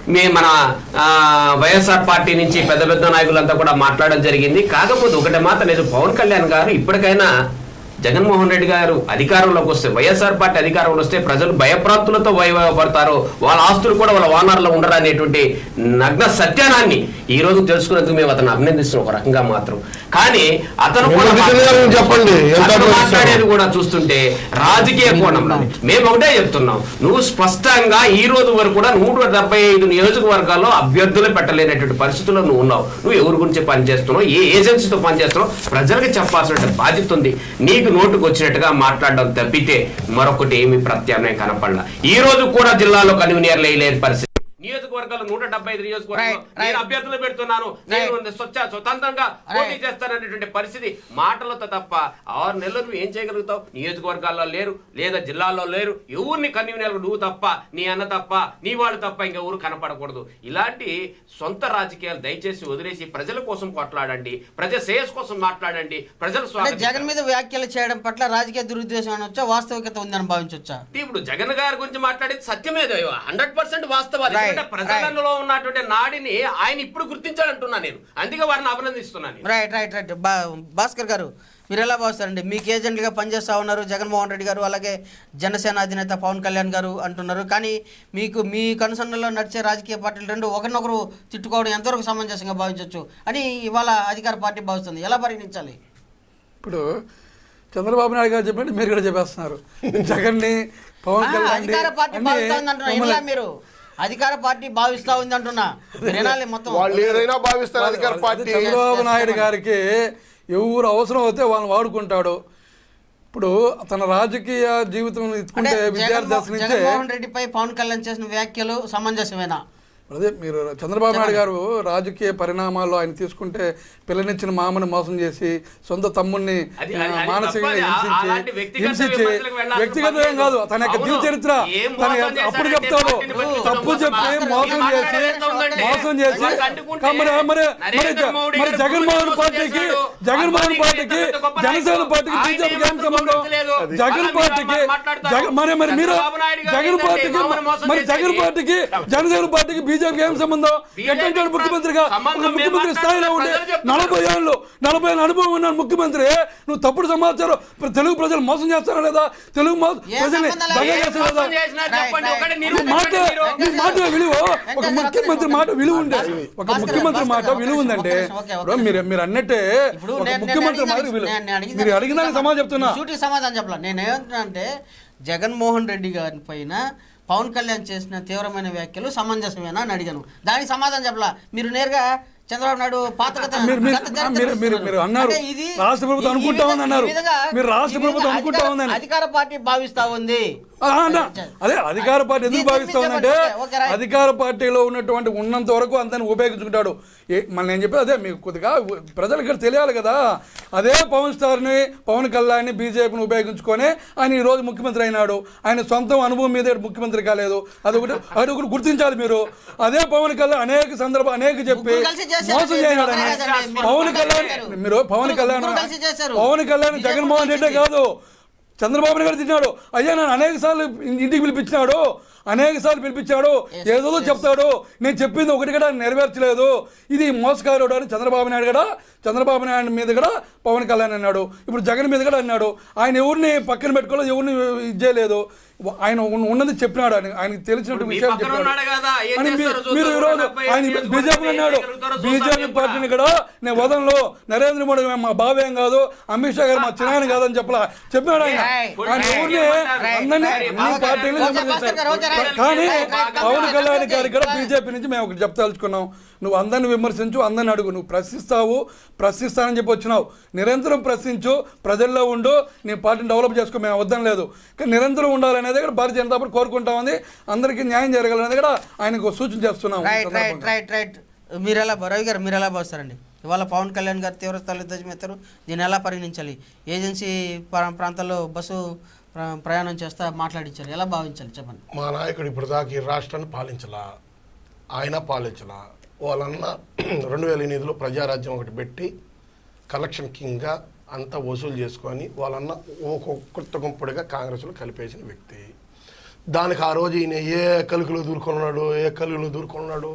మీ మన ఆ, వైఎస్ఆర్ పార్టీ నుంచి పెద్ద పెద్ద నాయకులంతా కూడా మాట్లాడడం జరిగింది కాకపోతే ఒకటి మాత్రం నేను పవన్ కళ్యాణ్ గారు ఇప్పటికైనా జగన్మోహన్ రెడ్డి గారు అధికారంలోకి వస్తే వైఎస్ఆర్ పార్టీ అధికారంలో వస్తే ప్రజలు భయప్రాంతులతో భయపడతారు వాళ్ళ ఆస్తులు కూడా వాళ్ళ వానర్లో ఉండరు అనేటువంటి నగ్న సత్యానాన్ని ఈ రోజు తెలుసుకున్నందుకు మేము అతను అభినందిస్తున్నాం ఒక రకంగా మాత్రం కానీ అతను కూడా ఎందుకు తెలియాలని చెప్పండి ఎంత అతను అభినందిస్తున్నారో. మాట్లాడేది కూడా చూస్తుంటే రాజకీయ కోణంలో మేము ఒకటే చెప్తున్నాం నువ్వు స్పష్టంగా ఈ రోజు వరకు కూడా నూట డెబ్బై ఐదు నియోజకవర్గాల్లో అభ్యర్థులు పెట్టలేనటువంటి పరిస్థితుల్లో నువ్వు ఉన్నావు నువ్వు ఎవరి గురించి పనిచేస్తున్నావు ఏ ఏజెన్సీతో పనిచేస్తున్నావు ప్రజలకు చెప్పాల్సిన బాధ్యత ఉంది నీకు నోటుకు వచ్చినట్టుగా మాట్లాడడం తప్పితే మరొకటి ఏమి ప్రత్యామ్నాయం కనపడలా ఈ రోజు కూడా జిల్లాలో కన్వీనియర్లు వేయలేని పరిస్థితి నియోజకవర్గాలు నూట డెబ్బై ఐదు నియోజకవర్గాలు Right, నేను right. అభ్యర్థులు పెడుతున్నాను నేను స్వచ్ఛ స్వతంత్రంగా పోటీ చేస్తాననేటువంటి పరిస్థితి మాటలతో తప్ప ఆరు నెలలు నువ్వు ఏం చేయగలుగుతావు నియోజకవర్గాల్లో లేరు లేదా జిల్లాల్లో లేరు ఎవరిని కన్వీనర్ నువ్వు తప్ప నీ అన్న తప్ప నీ వాళ్ళు తప్ప ఇంకా ఎవరు కనపడకూడదు ఇలాంటి సొంత రాజకీయాలు దయచేసి వదిలేసి ప్రజల కోసం కొట్లాడండి ప్రజల శ్రేయస్ కోసం మాట్లాడండి ప్రజల అంటే స్వాగతం జగన్ మీద వ్యాఖ్యలు చేయడం పట్ల రాజకీయ దురుద్దేశం అనొచ్చా వాస్తవికత ఉందని భావించవచ్చా ఇప్పుడు జగన్ గారి గురించి మాట్లాడేది సత్యమే హండ్రెడ్ పర్సెంట్ వాస్తవాలు Right, ఎందుకంటే ప్రజలలో ఉన్నటువంటి నాడిని ఆయన ఇప్పుడు గుర్తించాలంటున్నా నేను అందుకే వారిని అభినందిస్తున్నాను నేను. రైట్ రైట్ రైట్ బా భాస్కర్ గారు మీరు ఎలా భావిస్తారండి మీకు ఏజెంట్లుగా పనిచేస్తా ఉన్నారు జగన్మోహన్ రెడ్డి గారు అలాగే జనసేన అధినేత పవన్ కళ్యాణ్ గారు అంటున్నారు కానీ మీకు మీ కనుసన్నలో నడిచే రాజకీయ పార్టీలు రెండు ఒకరినొకరు తిట్టుకోవడం ఎంతవరకు సమంజసంగా భావించవచ్చు అని ఇవాళ అధికార పార్టీ భావిస్తుంది ఎలా పరిగణించాలి ఇప్పుడు చంద్రబాబు నాయుడు గారు చెప్పండి మీరు కూడా చెప్పేస్తున్నారు జగన్ని పవన్ ఆ, కళ్యాణ్ అధికార పార్టీ భావిస్తా ఉంది అంటున్నా ఇలా మీరు అధికార పార్టీ భావిస్తా ఉంది అంటున్నా మీరు వినాలి మొత్తం వాళ్ళు ఏదైనా భావిస్తారు అధికార పార్టీ చంద్రబాబు yes, నాయుడు చెప్పండి. గారికి ఎవరు అవసరం అయితే వాళ్ళని వాడుకుంటాడు ఇప్పుడు తన రాజకీయ జీవితం అంటే ఎత్తుకుంటే విద్యార్థి దశ జగన్మో- నుంచే జగన్మోహన్ రెడ్డిపై పవన్ కళ్యాణ్ చేసిన వ్యాఖ్యలు సమంజసమేనా అదే మీరు చంద్రబాబు నాయుడు గారు రాజకీయ పరిణామాల్లో ఆయన తీసుకుంటే పిల్లనిచ్చిన మామని మోసం చేసి సొంత తమ్ముడిని అది- ఆ, అది- అది మానసికంగా తప్పది. ఆ- హింసించి అలాంటి వ్యక్తిగత హింసించి విమర్శలకు వెళ్ళాల్సిన వ్యక్తిగతం ఏం పని కాదు లేదు. తన యొక్క అవును. జీవ చరిత్ర ఏం తన మోసం యొక్క- అప్పుడు చేశారంటే చెప్తాడు పార్టీని బట్టి తప్పు మోసం చెప్పి చేశారు. మోసం మీరు చేసి మాట్లాడేది ఉందండి. మోసం చేసి వాళ్ళు అంటుకుంటే మరి మరి మరి నరేంద్ర మోడీ గారు జగన్మోహన్ మోసం పార్టీకి చేశాడు. జగన్మోహన్ అంబానీ పార్టీకి ఇంత గొప్ప జనసేన నాయకుడు. పార్టీకి ఆయన బీజేపీకి ఏం ఏం సంబంధం గుర్తులేదు. జగన్ అలా మీరు పార్టీకి మాట్లాడతారు. జగన్ మరి మరి మీరు చంద్రబాబు నాయుడు గారు జగన్ ఏంటంటే పార్టీకి మామూలు మోసం మరి జగన్ చేసేది. పార్టీకి జనసేన పార్టీకి బీజేపీకి ఏం సంబంధం బీజేపీ ఎటువంటి ముఖ్యమంత్రిగా ఒక సంబంధం మేము ముఖ్యమంత్రి స్థాయిలో ఉండి ప్రజలు చెప్తున్నారు. నలభై ఏళ్ళు నలభై ఏళ్ళ అనుభవం ఉన్న ముఖ్యమంత్రి నువ్వు తప్పుడు సమాచారం ప్ర- తెలుగు ప్రజలు మోసం చేస్తారా లేదా తెలుగు మో- ఏ ప్రజల్ని సంబంధం దగా లేదు. ఏం చేస్తారా లేదా మోసం చేసినా చెప్పండి. రైట్, ఒకటి రైట్. నీ నిరూపించండి మాట మీరు. నీ మాట విలువ ఒక వెంకటేశ్వర ముఖ్యమంత్రి మాట విలువ ఉండే ఒక భాస్కర్ ముఖ్యమంత్రి భాస్కర్ మాట ఒక్క విలువ నిమిషం, ఉందంటే ఒక్క నిమిషం, ఓకే, ఒక్క ఇప్పుడు మీరు మీరు అన్నట్టే ఇప్పుడు ఒక నేను- నేను ముఖ్యమంత్రి అడిగిన మాట దానికి- విలువ నేను- నేను అడిగిన మీరు దానికి అడిగిన దానికి సమాధానం చెప్తున్నా సూటికి సమాధానం చెప్పాల నేను ఏమంటున్నా అంటే జగన్మోహన్ రెడ్డి గారి పైన పవన్ కళ్యాణ్ చేసిన తీవ్రమైన వ్యాఖ్యలు సమంజసమేనా అని అడిగాను దానికి సమాధానం చెప్పలా మీరు నేరుగా చంద్రబాబు నాయుడు పాత గత- మీరు- మీరు- గత చరిత్ర మీరు- మీరు- మీరు అన్నారు. అంటే ఇది రాష్ట్ర ప్రభుత్వం ఈ- ఈ అనుకుంటా ఉంది విధంగా- అన్నారు. ఈ విధంగా- మీరు రాష్ట్ర ఈ విధంగా ప్రభుత్వం అనుకుంటా అధికార- ఉందని. అధికార పార్టీ భావిస్తా ఉంది ఆ, అన్న, అదే అధికార పార్టీ ఎందుకు దీని మీద భావిస్తామంటే చెప్పండి. Okay, right. అధికార పార్టీలో ఉన్నటువంటి ఉన్నంత వరకు అంతని ఉపయోగించుకుంటాడు ఏ మన నేను చెప్పేది అదే మీకు కొద్దిగా ప్రజలకు ఇక్కడ తెలియాలి కదా అదే పవన్ స్టార్ని పవన్ కళ్యాణ్ని బీజేపీని ఉపయోగించుకొని ఆయన ఈ రోజు ముఖ్యమంత్రి అయినాడు ఆయన సొంతం అనుభవం మీద ముఖ్యమంత్రి కాలేదు అదొకటి అదొకటి గుర్తించాలి మీరు అదే పవన్ కళ్యాణ్ అనేక సందర్భాలు అనేక చెప్పి ముగ్గురు కలిసి చేశారు. మోసం మీరు చేయనాడు ఒకరే ఆయన. కదండి. మీరు పవన్ ముగ్గురు కళ్యాణ్ కలిసి మీరు పవన్ ముగ్గురు కళ్యాణ్ కలిసి చేశారు. పవన్ కళ్యాణ్ బీజేపీ జగన్మోహన్ రెడ్డి కలిసి కాదు చంద్రబాబు నాయుడు తిన్నాడు అయ్యా నన్ను అనేక సార్లు ఇంటికి పిలిపించినాడు అనేక సార్లు పిలిపించాడు Yes, ఏదో yes. చెప్తాడు నేను చెప్పింది ఒకటి కూడా నెరవేర్చలేదు ఇది మోసకారుడు అని చంద్రబాబు నాయుడు కూడా చంద్రబాబు నాయుడు మీద కూడా పవన్ కళ్యాణ్ అన్నాడు ఇప్పుడు జగన్ మీద కూడా అన్నాడు ఆయన ఎవరిని పక్కన పెట్టుకోలేదు ఎవరిని ఇది చేయలేదు ఆయన ఉన్న- ఉన్నది చెప్పినాడు ఆయన ఆయనకు తెలిసినట్టు ఇప్పుడు మీ విషయాలు పక్కన చెప్పాడు ఉన్నాడు కదా, ఏం అని చేస్తారో మీరు- చూద్దాం. మీరు ఈరోజు డెబ్బై ఆయన ఐదు నియోజకవర్గాలు బీజేపీ ఏం అన్నాడు చేయగలుగుతారో చూద్దాం బీజేపీ మేము పార్టీని కూడా నేను వదంలో నరేంద్ర మోడీ మా బాబాయ్ ఏం కాదు అమిత్ షా గారు మా చిన్నాయన కాదని చెప్పలా చెప్పినాడు ఆయన Right. ఆయన Right. ఎవరిని Right. అందరినీ Right. అన్ని Okay. పార్టీలు Okay, భాస్కర్ గారు, okay, right. కానీ Right, right. Pawan Kalyan Okay. గారి కూడా బీజేపీ నుంచి మేము ఒకటి చెప్తాల్చుకున్నాం నువ్వు అందరిని విమర్శించు అందరిని అడుగు నువ్వు ప్రశ్నిస్తావు ప్రశ్నిస్తానని చెప్పి వచ్చినావు నిరంతరం ప్రశ్నించు ప్రజల్లో ఉండు నీ పార్టీని డెవలప్ చేసుకో మేము వద్దని లేదు కానీ నిరంతరం ఉండాలనేది కూడా భారతీయ జనతా పార్టీ కోరుకుంటా ఉంది అందరికీ న్యాయం జరగాలనేది కూడా ఆయనకు సూచన చేస్తున్నాం ఈ రైట్ రైట్ సందర్భంగా. రైట్ రైట్ మీరు ఎలా రవి గారు మీరు ఎలా భావిస్తారండి ఇవాళ పవన్ కళ్యాణ్ గారు తీవ్ర స్థాయిలో ధ్వజమెత్తారు దీన్ని ఎలా పరిగణించాలి ఏజెన్సీ ప్రా- ప్రాంతాల్లో బస్సు ప్ర- ప్రయాణం చేస్తా మాట్లాడించారు ఎలా భావించాలి చెప్పండి మా నాయకుడు ఇప్పుడు దాకా ఈ రాష్ట్రాన్ని పాలించలా ఆయన పాలించలా వాళ్ళన్న రెండు వేల ఎనిమిదిలో ప్రజారాజ్యం ఒకటి పెట్టి కలెక్షన్ కింగ్గా అంతా వసూలు చేసుకొని వాళ్ళన్న ఒక్కొక్క గుంపుడిగా కాంగ్రెస్లో కలిపేసిన వ్యక్తి దానికి ఆ రోజు ఈయన ఏ కలుకులో దూరుకున్నాడు ఏ కలుగులో దూరుకున్నాడు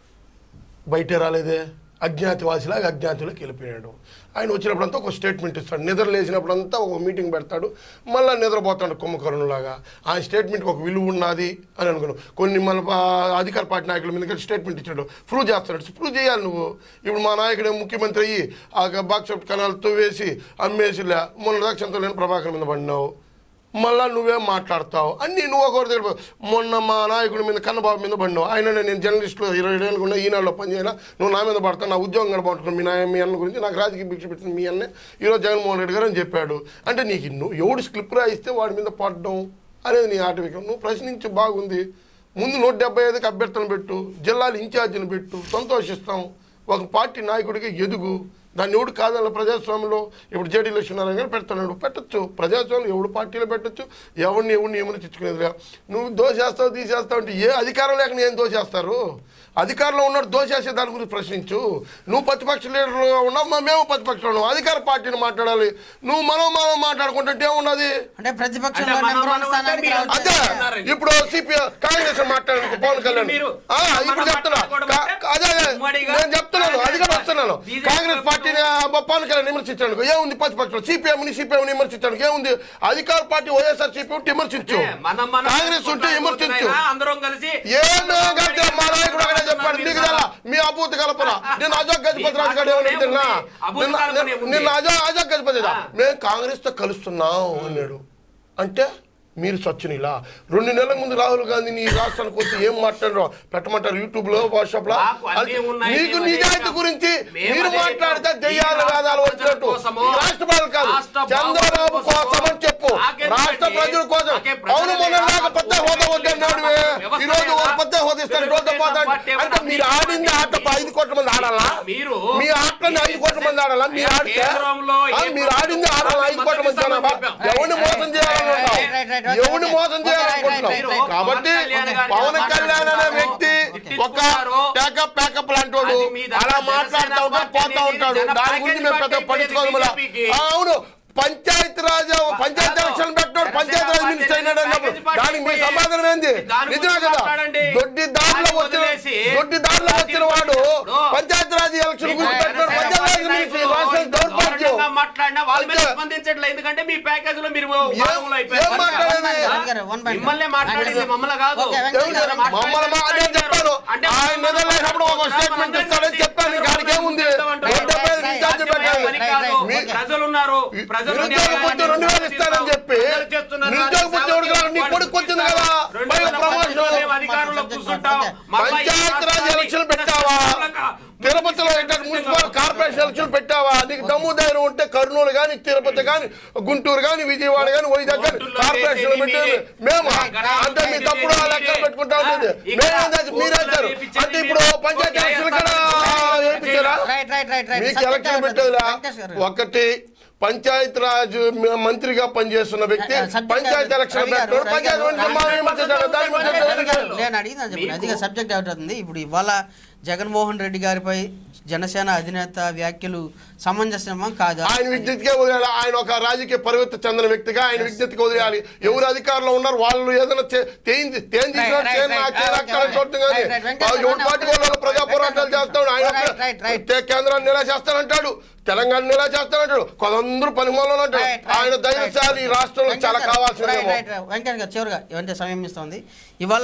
బయటే రాలేదే అజ్ఞాతివాసిలాగా అజ్ఞాతిలోకి వెళ్ళిపోయాడు ఆయన వచ్చినప్పుడంతా ఒక స్టేట్మెంట్ ఇస్తాడు నిద్ర లేచినప్పుడంతా ఒక మీటింగ్ పెడతాడు మళ్ళీ నిద్రపోతాడు కుంభకర్ణులాగా ఆ స్టేట్మెంట్కి ఒక విలువ ఉన్నది అని అనుకున్నాం కొన్ని మన పా- అధికార పార్టీ నాయకుల మీద స్టేట్మెంట్ ఇచ్చాడు ప్రూవ్ చేస్తాడు ప్రూవ్ చేయాలి నువ్వు ఇప్పుడు మా నాయకుడు ముఖ్యమంత్రి అయ్యి ఆ బాక్స్ కెనాల్తో వేసి అమ్మేసి లే మొన్న దాకా చెంత లేని ప్రభాకర్ మీద పడినావు మళ్ళా నువ్వేం మాట్లాడతావు అన్నీ నువ్వు ఒకటి తెలుపు మొన్న మా నాయకుడి మీద కన్నబాబు మీద పడినావు ఆయన నేను జర్నలిస్టులో ఇరవై ఏళ్ళు ఉన్న ఈనాడులో పనిచేయనా నువ్వు నా మీద పడతావు నా ఉద్యోగం గడపట్టుకుని మీ నాయ మీ అన్న గురించి నాకు రాజకీయ భిక్ష పెట్టిన మీ అన్నే ఈరోజు జగన్మోహన్ రెడ్డి గారు అని చెప్పాడు అంటే నీకు నువ్వు ఎవడు స్క్లిప్ రాయిస్తే వాడి మీద పడడం అనేది నీ ఆటవికం నువ్వు ప్రశ్నించి బాగుంది ముందు నూట డెబ్బై ఐదుకి అభ్యర్థులను పెట్టు జిల్లాలు ఇన్ఛార్జిని పెట్టు సంతోషిస్తాం ఒక పార్టీ నాయకుడికి ఎదుగు దాన్ని ఎవడు కాదన్న ప్రజాస్వామ్యంలో ఇప్పుడు జేడీ లక్ష్మీనారాయణ గారు పెడుతున్నాడు పెట్టచ్చు ప్రజాస్వామ్యం ఎవడు పార్టీలో పెట్టచ్చు ఎవరిని ఎవరిని ఏమని తెచ్చుకునేదిగా నువ్వు దోషేస్తావు తీసేస్తావు అంటే ఏ అధికారం లేక ఏం దోషేస్తారు అధికారంలో ఉన్నాడు దోషేసే దాని గురించి ప్రశ్నించు నువ్వు ప్రతిపక్ష లీడర్గా ఉన్నావు మా- మేము ప్రతిపక్షంలో ఉన్నాం అధికార పార్టీని మాట్లాడాలి నువ్వు మనం మనం మాట్లాడుకుంటుంటే ఏమున్నది అంటే ప్రతిపక్షంలో అంటే మనం- నెంబర్ వన్ మనం స్థానానికి అంటే రావచ్చు. అదే ఉన్నారండి. ఇప్పుడు సిపిఐ కాంగ్రెస్ మాట్లాడారు పవన్ కళ్యాణ్ మీరు- ఆ, ఇప్పుడు మనం చెప్తున్నా మాట్లాడుకోవడం కా- అంటే అదే అదే. ఉమ్మడిగా నేను చెప్తున్నాను అది కూడా వస్తున్నాను బీజేపీ కాంగ్రెస్ పార్టీని ఆ, పవన్ కళ్యాణ్ విమర్శించాడు ఏముంది ప్రతిపక్షంలో సిపిఎం సిపిఎం విమర్శించాడు ఏముంది అధికార పార్టీ వైఎస్ఆర్ సిపి ఉంటే విమర్శించు అంటే మనం మనం కాంగ్రెస్ ఉంటే విమర్శించు కొట్లాడుకుంటున్నాయినా అందరం కలిసి ఏమో గంటే మా నాయకుడు అక్కడే చెప్పాడు నీకు తెలా మీ అభూత కల్పన నేను అజోక్ గజపతి రాజు గారు ఏమని తిన్నా అభూత కల్పన ఏముంది? నిన్న అజో అజోక్ గజపతి ఆ. మేము కాంగ్రెస్ తో కలుస్తున్నాం అన్నాడు అంటే మీరు సచ్చినిలా రెండు నెలల ముందు రాహుల్ గాంధీని ఈ రాష్ట్రానికి వచ్చి ఏం మాట్లాడారో పెట్టమంటారు యూట్యూబ్ లో వాట్సాప్ లో మాకు అన్నీ ఉన్నాయి, మీకు మేము అదే నిజాయితీ చెప్పాం. గురించి మేము మీరు అదే మాట్లాడితే చెప్పాం. దెయ్యాల ఈ వేదాలు రాష్ట్ర వచ్చినట్టు కోసమో, ఈ రాష్ట్ర ప్రజలు కాదు రాష్ట్ర చంద్రబాబు బాగు కోసం కోసమో, అని చెప్పు నాకేంటండి? రాష్ట్ర ప్రజల కోసం నాకే ప్రజలే అవును మొన్న కాదు, దాకా పెద్ద హోదా వద్దన్నాడు వ్యవస్థ ఈ రోజు లేదా? పెద్ద హోదా ఇస్తాను రోజు పోతా పార్టీ అంటే మీరు ఆడింది ఆట ఐదు కోట్ల మంది ఆడాలా మీరు మీ ఆటని ఐదు కోట్ల మంది ఆడాలా మీరు ఆడితే కేంద్రంలో ఆ, ఏ మీరు ఆడింది ఆడాలా ఐదు కోట్ల మంది జనాభా ఎవరిని మోసం చేయాలనుకుంటావు రైట్, రైట్, రైట్, రైట్. ఎవరిని మోసం చేయాలనుకుంటున్నావు మీరు కాబట్టి పవన్ కళ్యాణ్ గారిని పవన్ కళ్యాణ్ అనే వ్యక్తి ఓకే. ఒక ప్యాకప్ ప్యాకప్ లాంటి వాడు అది మీ దగ్గర అలా జనసేన మాట్లాడుతూ ఉంటాడు పార్టీ పోతా ఉంటాడు జన దాని గురించి మేము పెద్ద ప్యాకేజ్ పట్టించుకోవాలి మళ్ళా. బీజేపీకి. ఆ, అవును పంచాయతీ రాజ్ పంచాయతీ కాదు. ఎలక్షన్ పెట్టాడు పంచాయతీ రాజ్ మినిస్టర్ అయినాడు అన్నప్పుడు ప్యాకేజ్ పార్టీ దానికి మీ పోయి సమాధానం ఏంది దాని నిజమే గురించి కదా మాట్లాడండి. దొడ్డి దారిలో దాన్ని వచ్చిన వదిలేసి దొడ్డి దారిలో వచ్చిన వాడు ఇప్పుడు పంచాయతీ రాజ్ ఎలక్షన్ గురించి మీకు పెట్టాడు జనసేన పంచాయతీ రాజ్ పార్టీ మినిస్టర్ నాయకులు రాష్ట్రం ఇంత దౌర్భాగ్యం దారుణంగా మాట్లాడినా వాళ్ళ మీద అయితే- స్పందించట్లేదు ఎందుకంటే మీ ప్యాకేజ్ లో మీరు ఏం- భాగంలో అయిపోయారు. ఏం మాట్లాడేది? ఆ? వన్ గారు, వన్ బై మిమ్మల్నే వన్. మాట్లాడింది మమ్మల్ని కాదు ఓకే, వెంకయ్య దేవుడు గారు, మాట్లాడింది మమ్మల్ని మా- నేను చెప్పాను అంటే ఆయన నిద్రలేసినప్పుడు ఒక స్టేట్మెంట్ ఇస్తాడని చెప్పాను ఇంకా ఆయనకి ఏముంది నూట డెబ్బై ఐదు ఇన్ఛార్జ్ పెట్టాలి పని కాదు. మీ- ప్రజలు ఉన్నారు ప్రజలు నిరుద్యోగ పొత్తు రెండు వేలు ఇస్తానని చెప్పి నిరుద్యోగ పొత్తు ఎవరికి రాదు? నీ కొడుకు వచ్చింది కదా పైగా ప్రమోషన్ అధికారంలో కూర్చుంటాం మళ్ళా ఈ పంచాయతీ రాజ్ ఎలక్షన్ పెట్టావా తిరుపతిలో ఏంటంటే మున్సిపల్ కార్పొరేషన్ ఎలక్షన్ పెట్టావా నీకు దమ్ము ధైర్యం ఉంటే కర్నూలు కానీ తిరుపతి కానీ గుంటూరు కానీ విజయవాడ కానీ వైజాగ్ కానీ కార్పొరేషన్ పెట్టేది మేము అంటే మీ తప్పుడు ఆ లెక్కలు పెట్టుకుంటా ఉంటుంది మేమేం చేసి మీరేస్తారు అంటే ఇప్పుడు పంచాయతీ ఎలక్షన్ కూడా వేయించారా రైట్ రైట్ రైట్ రైట్ మీకు ఎలక్షన్ పెట్టేదిలా ఒకటి పంచాయతీ రాజ్ మ- మంత్రిగా పనిచేస్తున్న వ్యక్తి సబ్జెక్ట్ పంచాయతీ ఎలక్షన్ రవి గారు, పెట్టాడు రవి పంచాయతీ గారు, ఎలక్షన్ మనం విమర్శించాలి. దాని మీద రవి గారు, ఎవరు నేను అడిగిందని చెప్పండి మీకు- అదిగా సబ్జెక్ట్ అవుతుంది ఇప్పుడు ఇవాళ జగన్మోహన్ రెడ్డి గారిపై జనసేన అధినేత వ్యాఖ్యలు సమంజసమా కాదా ఆయన విజ్ఞతకే వదిలేయాలి ఆయన ఒక రాజకీయ పరివర్తి చెందిన వ్యక్తిగా ఆయన విజ్ఞతకి వదిలేయాలి ఎవరు అధికారంలో ఉన్నారు వాళ్ళు ఏదైనా చే- తేయింది తేం తీసినా Right, right, చేయని right, నా right, చేరాకాలని okay, చూడటం కానీ right, right, వెంకటేశ్వర ఎవరి గారు, పార్టీ వాళ్ళు ప్రజా పోరాటాలు చేస్తాడు ఆయన Right, right, right. ఒక్కడే తే- కేంద్రాన్ని ఎలా చేస్తానంటాడు తెలంగాణ ఎలా చేస్తానంటాడు కొందరు పని మూలలో అంటాడు Right, right, ఆయన right. ధైర్యశాలి ఈ రాష్ట్రంలో వెంకటేష్ చాలా గారు, కావాల్సిందేమో right, right, right. Venkatesh garu చివరిగా ఏమంటే సమయం ఇస్తుంది ఇవాళ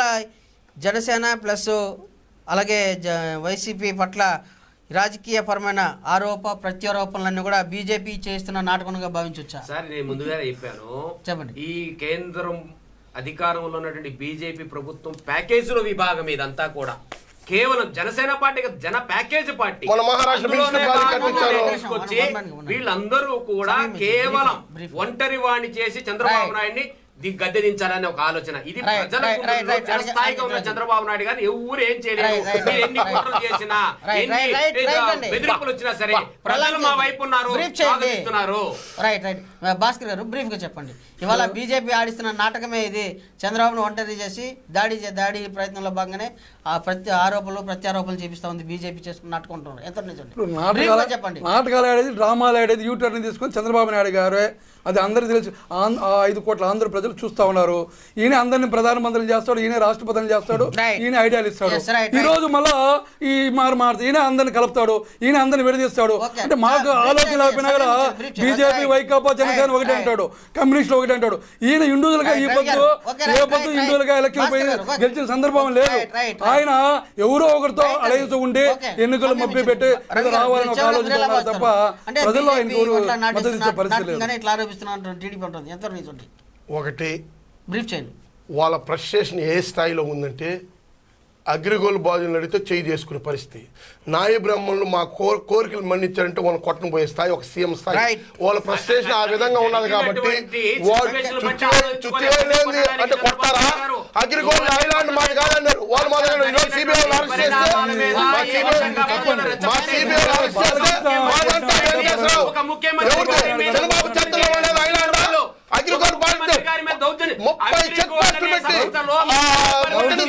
జనసేన ప్లస్ అలాగే జ వైసీపీ పట్ల రాజకీయపరమైన ఆరోప ప్రత్యారోపణలన్నీ కూడా బీజేపీ చేస్తున్న నాటకంగా భావించవచ్చా సార్ నేను ముందుగానే చెప్పాను చెప్పండి. ఈ కేంద్రం అధికారంలో ఉన్నటువంటి బీజేపీ ప్రభుత్వం ప్యాకేజీల విభాగం ఇదంతా కూడా కేవలం జనసేన పార్టీ కాదు, జన ప్యాకేజ్ పార్టీ మన మహారాష్ట్ర అందులోనే మినిస్టర్ పార్టీ భాగంగా కట్టించారు. తీసుకొచ్చి వన్ మినిట్, వన్ మినిట్. వీళ్ళందరూ కూడా సమయం ఇచ్చింది. కేవలం బ్రీఫ్, బ్రీఫ్. ఒంటరి వాణి చేసి చంద్రబాబు Right. నాయుడిని ది గద్దె దించాలనే ఒక ఆలోచన ఇది Right, ప్రజల right, right, గుండెల్లో right. చిరస్థాయిగా ఉన్న right. చంద్రబాబు నాయుడు గారిని ఎవరు ఏం చేయలేరు Right, right, మీరు ఎన్ని right. కుట్రలు చేసినా Right, ఎన్ని right, right, ఏ, right అండి. బెదిరింపులు వచ్చినా సరే బా, ప్రజలు మా వైపు ఉన్నారు బ్రీఫ్ చేయండి. స్వాగతిస్తున్నారు రైట్ రైట్ భాస్కర్ గారు బ్రీఫ్ గా చెప్పండి ఇవాళ బీజేపీ ఆడిస్తున్న నాటకమే ఇది చంద్రబాబును ఒంటరి చేసి దాడి చే- దాడి ప్రయత్నంలో భాగంగానే ఆ ప్రతి ఆరోపణలు ప్రత్యారోపణలు చేపిస్తా ఉంది బీజేపీ చేసుకుని నాటుకుంటున్నారు ఎంత నిజం ఇప్పుడు Brief నాటకాలు గా చెప్పండి నాటకాలు ఆడేది డ్రామాలు ఆడేది యూటర్న్ తీసుకొని చంద్రబాబు నాయుడు గారే అది అందరికీ తెలుసు ఆం- ఆ ఐదు కోట్ల ఆంధ్ర ప్రజలు చూస్తా ఉన్నారు ఈయన అందరిని ప్రధానమంత్రిని చేస్తాడు ఈయన రాష్ట్రపతిని చేస్తాడు Right. ఈయన ఐడియాలు ఇస్తాడు Yes, right, ఈ right. రోజు మళ్ళా ఈ మారు మారుతూ ఈయన అందరిని కలుపుతాడు ఈయన అందరిని విడదీస్తాడు Okay. అంటే మాకు Brief ఆలోచన చేయండి, లేకపోయినా కూడా brief చేయండి. BJP Right. Vaikapa Janasena Right, ఒకటే right. అంటాడు కమ్యూనిస్టులు ఒకటే అంటాడు ఈయన ఇండివిజువల్ గా ఈ Right, right, పొద్దు okay, ఏ right, పొద్దు right, ఇండివిజువల్ గా right. ఎలక్షన్ పోయి భాస్కర్ గారు, okay. గెలిచిన సందర్భం లేదు Right, right, right. ఆయన ఎవరో ఒకరితో Right, అలయన్స్ ఉండి Okay. ఎన్నికలు Okay, మభ్య మీరు పెట్టి చెప్పండి. ఏదో రావాలని ఒక మీరు ఆలోచన చెప్పండి, ఉన్నారు తప్ప అంటే ప్రజల్లో ఆయన BJP ఎవరు ఇట్లా మద్దతు ఇచ్చే నాటిస్తున్నా- పరిస్థితి లేదు నాటకంగానే ఇట్లా ఆరోపిస్తున్నారు టీడీపీ ఉంటుంది ఎంత నిజం ఒకటి బ్రీఫ్ చేయండి వాళ్ళ ఫ్రస్ట్రేషన్ ఏ స్థాయిలో ఉందంటే అగ్రిగోల్ బాధ్యులు అడిగితే చేయి చేసుకునే పరిస్థితి నాయ బ్రాహ్మణులు మా కోర్ కోరికలు మన్నించారంటే వాళ్ళని కొట్టను పోయే స్థాయి ఒక సీఎం స్థాయి Right. వాళ్ళ ఫ్రస్ట్రేషన్ ఆ విధంగా ఉన్నది కాబట్టి వాళ్ళు చుట్టేలేంది అంటే కొట్టారా అగ్రిగోల్ ఐలాండ్ మాది కాదన్నారు వాళ్ళు మా దగ్గర ఈరోజు సిబిఐ అరెస్ట్ చేస్తే మా సిబిఐ మా సిబిఐ అరెస్ట్ చేస్తే మాదంతా ఏం చేస్తారు ఎవరిది? చంద్రబాబు చేతుల్లో ఉండేది ఐలాండ్ అగ్రిగోల్ బాధ్యత ముప్పై చెక్ పోస్టులు పెట్టి ఆ ఒత్తిడి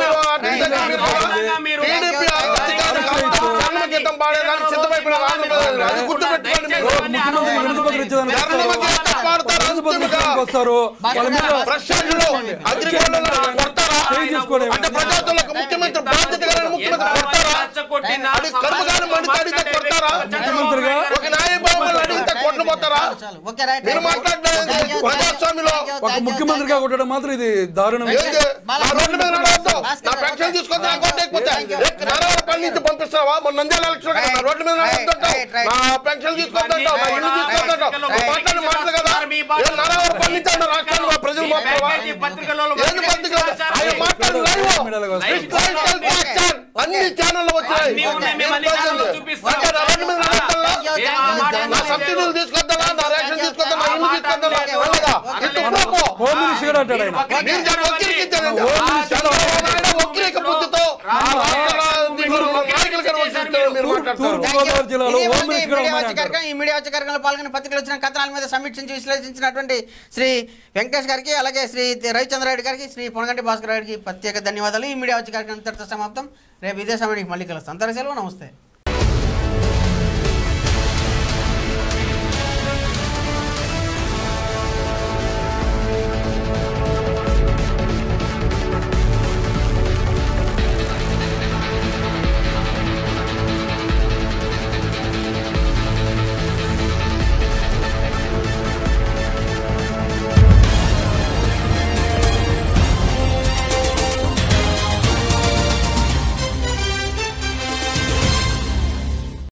టీడీపీ జన్మ గీతం పాడేదానికి సిద్ధమైపోయిన ఆంధ్రప్రదేశ్ అది గుర్తుపెట్టుకోండి మీరు. ముఖ్యమంత్రి వినతిపత్రం ఇచ్చేదానికి జన్మ గీతం పాడతారు వినతిపత్రం అంతిమంగా. ఇచ్చేదానికి వస్తారు వాళ్ళ మీద ప్రశ్నలు అగ్రిగోల్డ్లో కొడతారా చేయి చేసుకోండి. అంటే ప్రజాతులకు ముఖ్యమంత్రి బాధ్యత కలిగిన ముఖ్యమంత్రి కొడతారా అది కర్మగాని మండి అడిగితే కొడతారా ముఖ్యమంత్రిగా ఒక న్యాయబాబులు అడిగితే కొట్లు పోతారా చాలు ఓకే రైట్ మీరు మాట్లాడలేదు ప్రజాస్వామ్యంలో ఒక ముఖ్యమంత్రిగా కొట్టడం మాత్రం ఇది దారుణం ఏంటి? నా రోడ్డు మీద నడవద్దు. నా పెన్షన్ తీసుకొద్దు నా కోట్ ఎక్కిపోతే నరవరపల్లి నుంచి పంపిస్తావా మొన్న నంద్యాల ఎలక్షన్ కదా, నా రోడ్డు మీద నడవద్దంటావు Right, right. నా పెన్షన్ తీసుకొద్దంటావు నా ఇల్లు తీసుకొద్దంటావు నువ్వు మాట్లాడిన మాటలు కదా ఏం నరవరపల్లి నుంచి అన్న రాష్ట్రాన్ని మా ప్రజలు మాట్లాడవా ఏంది పత్రికలు ఆయన మాట్లాడు లైవ్ హిస్టారికల్ యాక్షన్ అన్ని ఛానళ్ళు వచ్చాయి అన్ని ఉన్నాయి, మేము అన్ని ఛానళ్ళు చూపిస్తాం. అంటే నా రోడ్డు మీద నడవద్దా? ఏ ఆ మాట నా సబ్సిడీలు తీసుకొద్దా నా రేషన్ తీసుకొద్దా నా ఇల్లు తీసుకొద్దా అలాగా ఇటు పోకో. హోమ్ మినిస్టర్ అంటాడు ఆయన మీరు దాన్ని వక్రీకరించారండి. ఆయన వక్రీక బుద్ధితో ఆ రాష్ట్రాల దిగులు నాయకులు కన్నా వక్రీకరించారు మీరు మాట్లాడతారు. తూర్పు గోదావరి జిల్లాలో ఇది హోమ్ ఉంది, మినిస్టర్ మీడియా ఉన్నారు వచ్చే కార్యక్రమం, ఈ మీడియా వచ్చే కార్యక్రమంలో పాల్గొని పత్రికలు వచ్చిన కథనాల మీద సమీక్షించి విశ్లేషించినటువంటి శ్రీ వెంకటేష్ గారికి అలాగే శ్రీ రవిచంద్రారెడ్డి గారికి శ్రీ పొనగంటి భాస్కర్ గారికి ప్రత్యేక ధన్యవాదాలు ఈ మీడియా వచ్చే కార్యక్రమం ఇంతటితో సమాప్తం రేపు ఇదే సమయానికి మళ్ళీ కలుస్తాం అంతవరకు సెలవు నమస్తే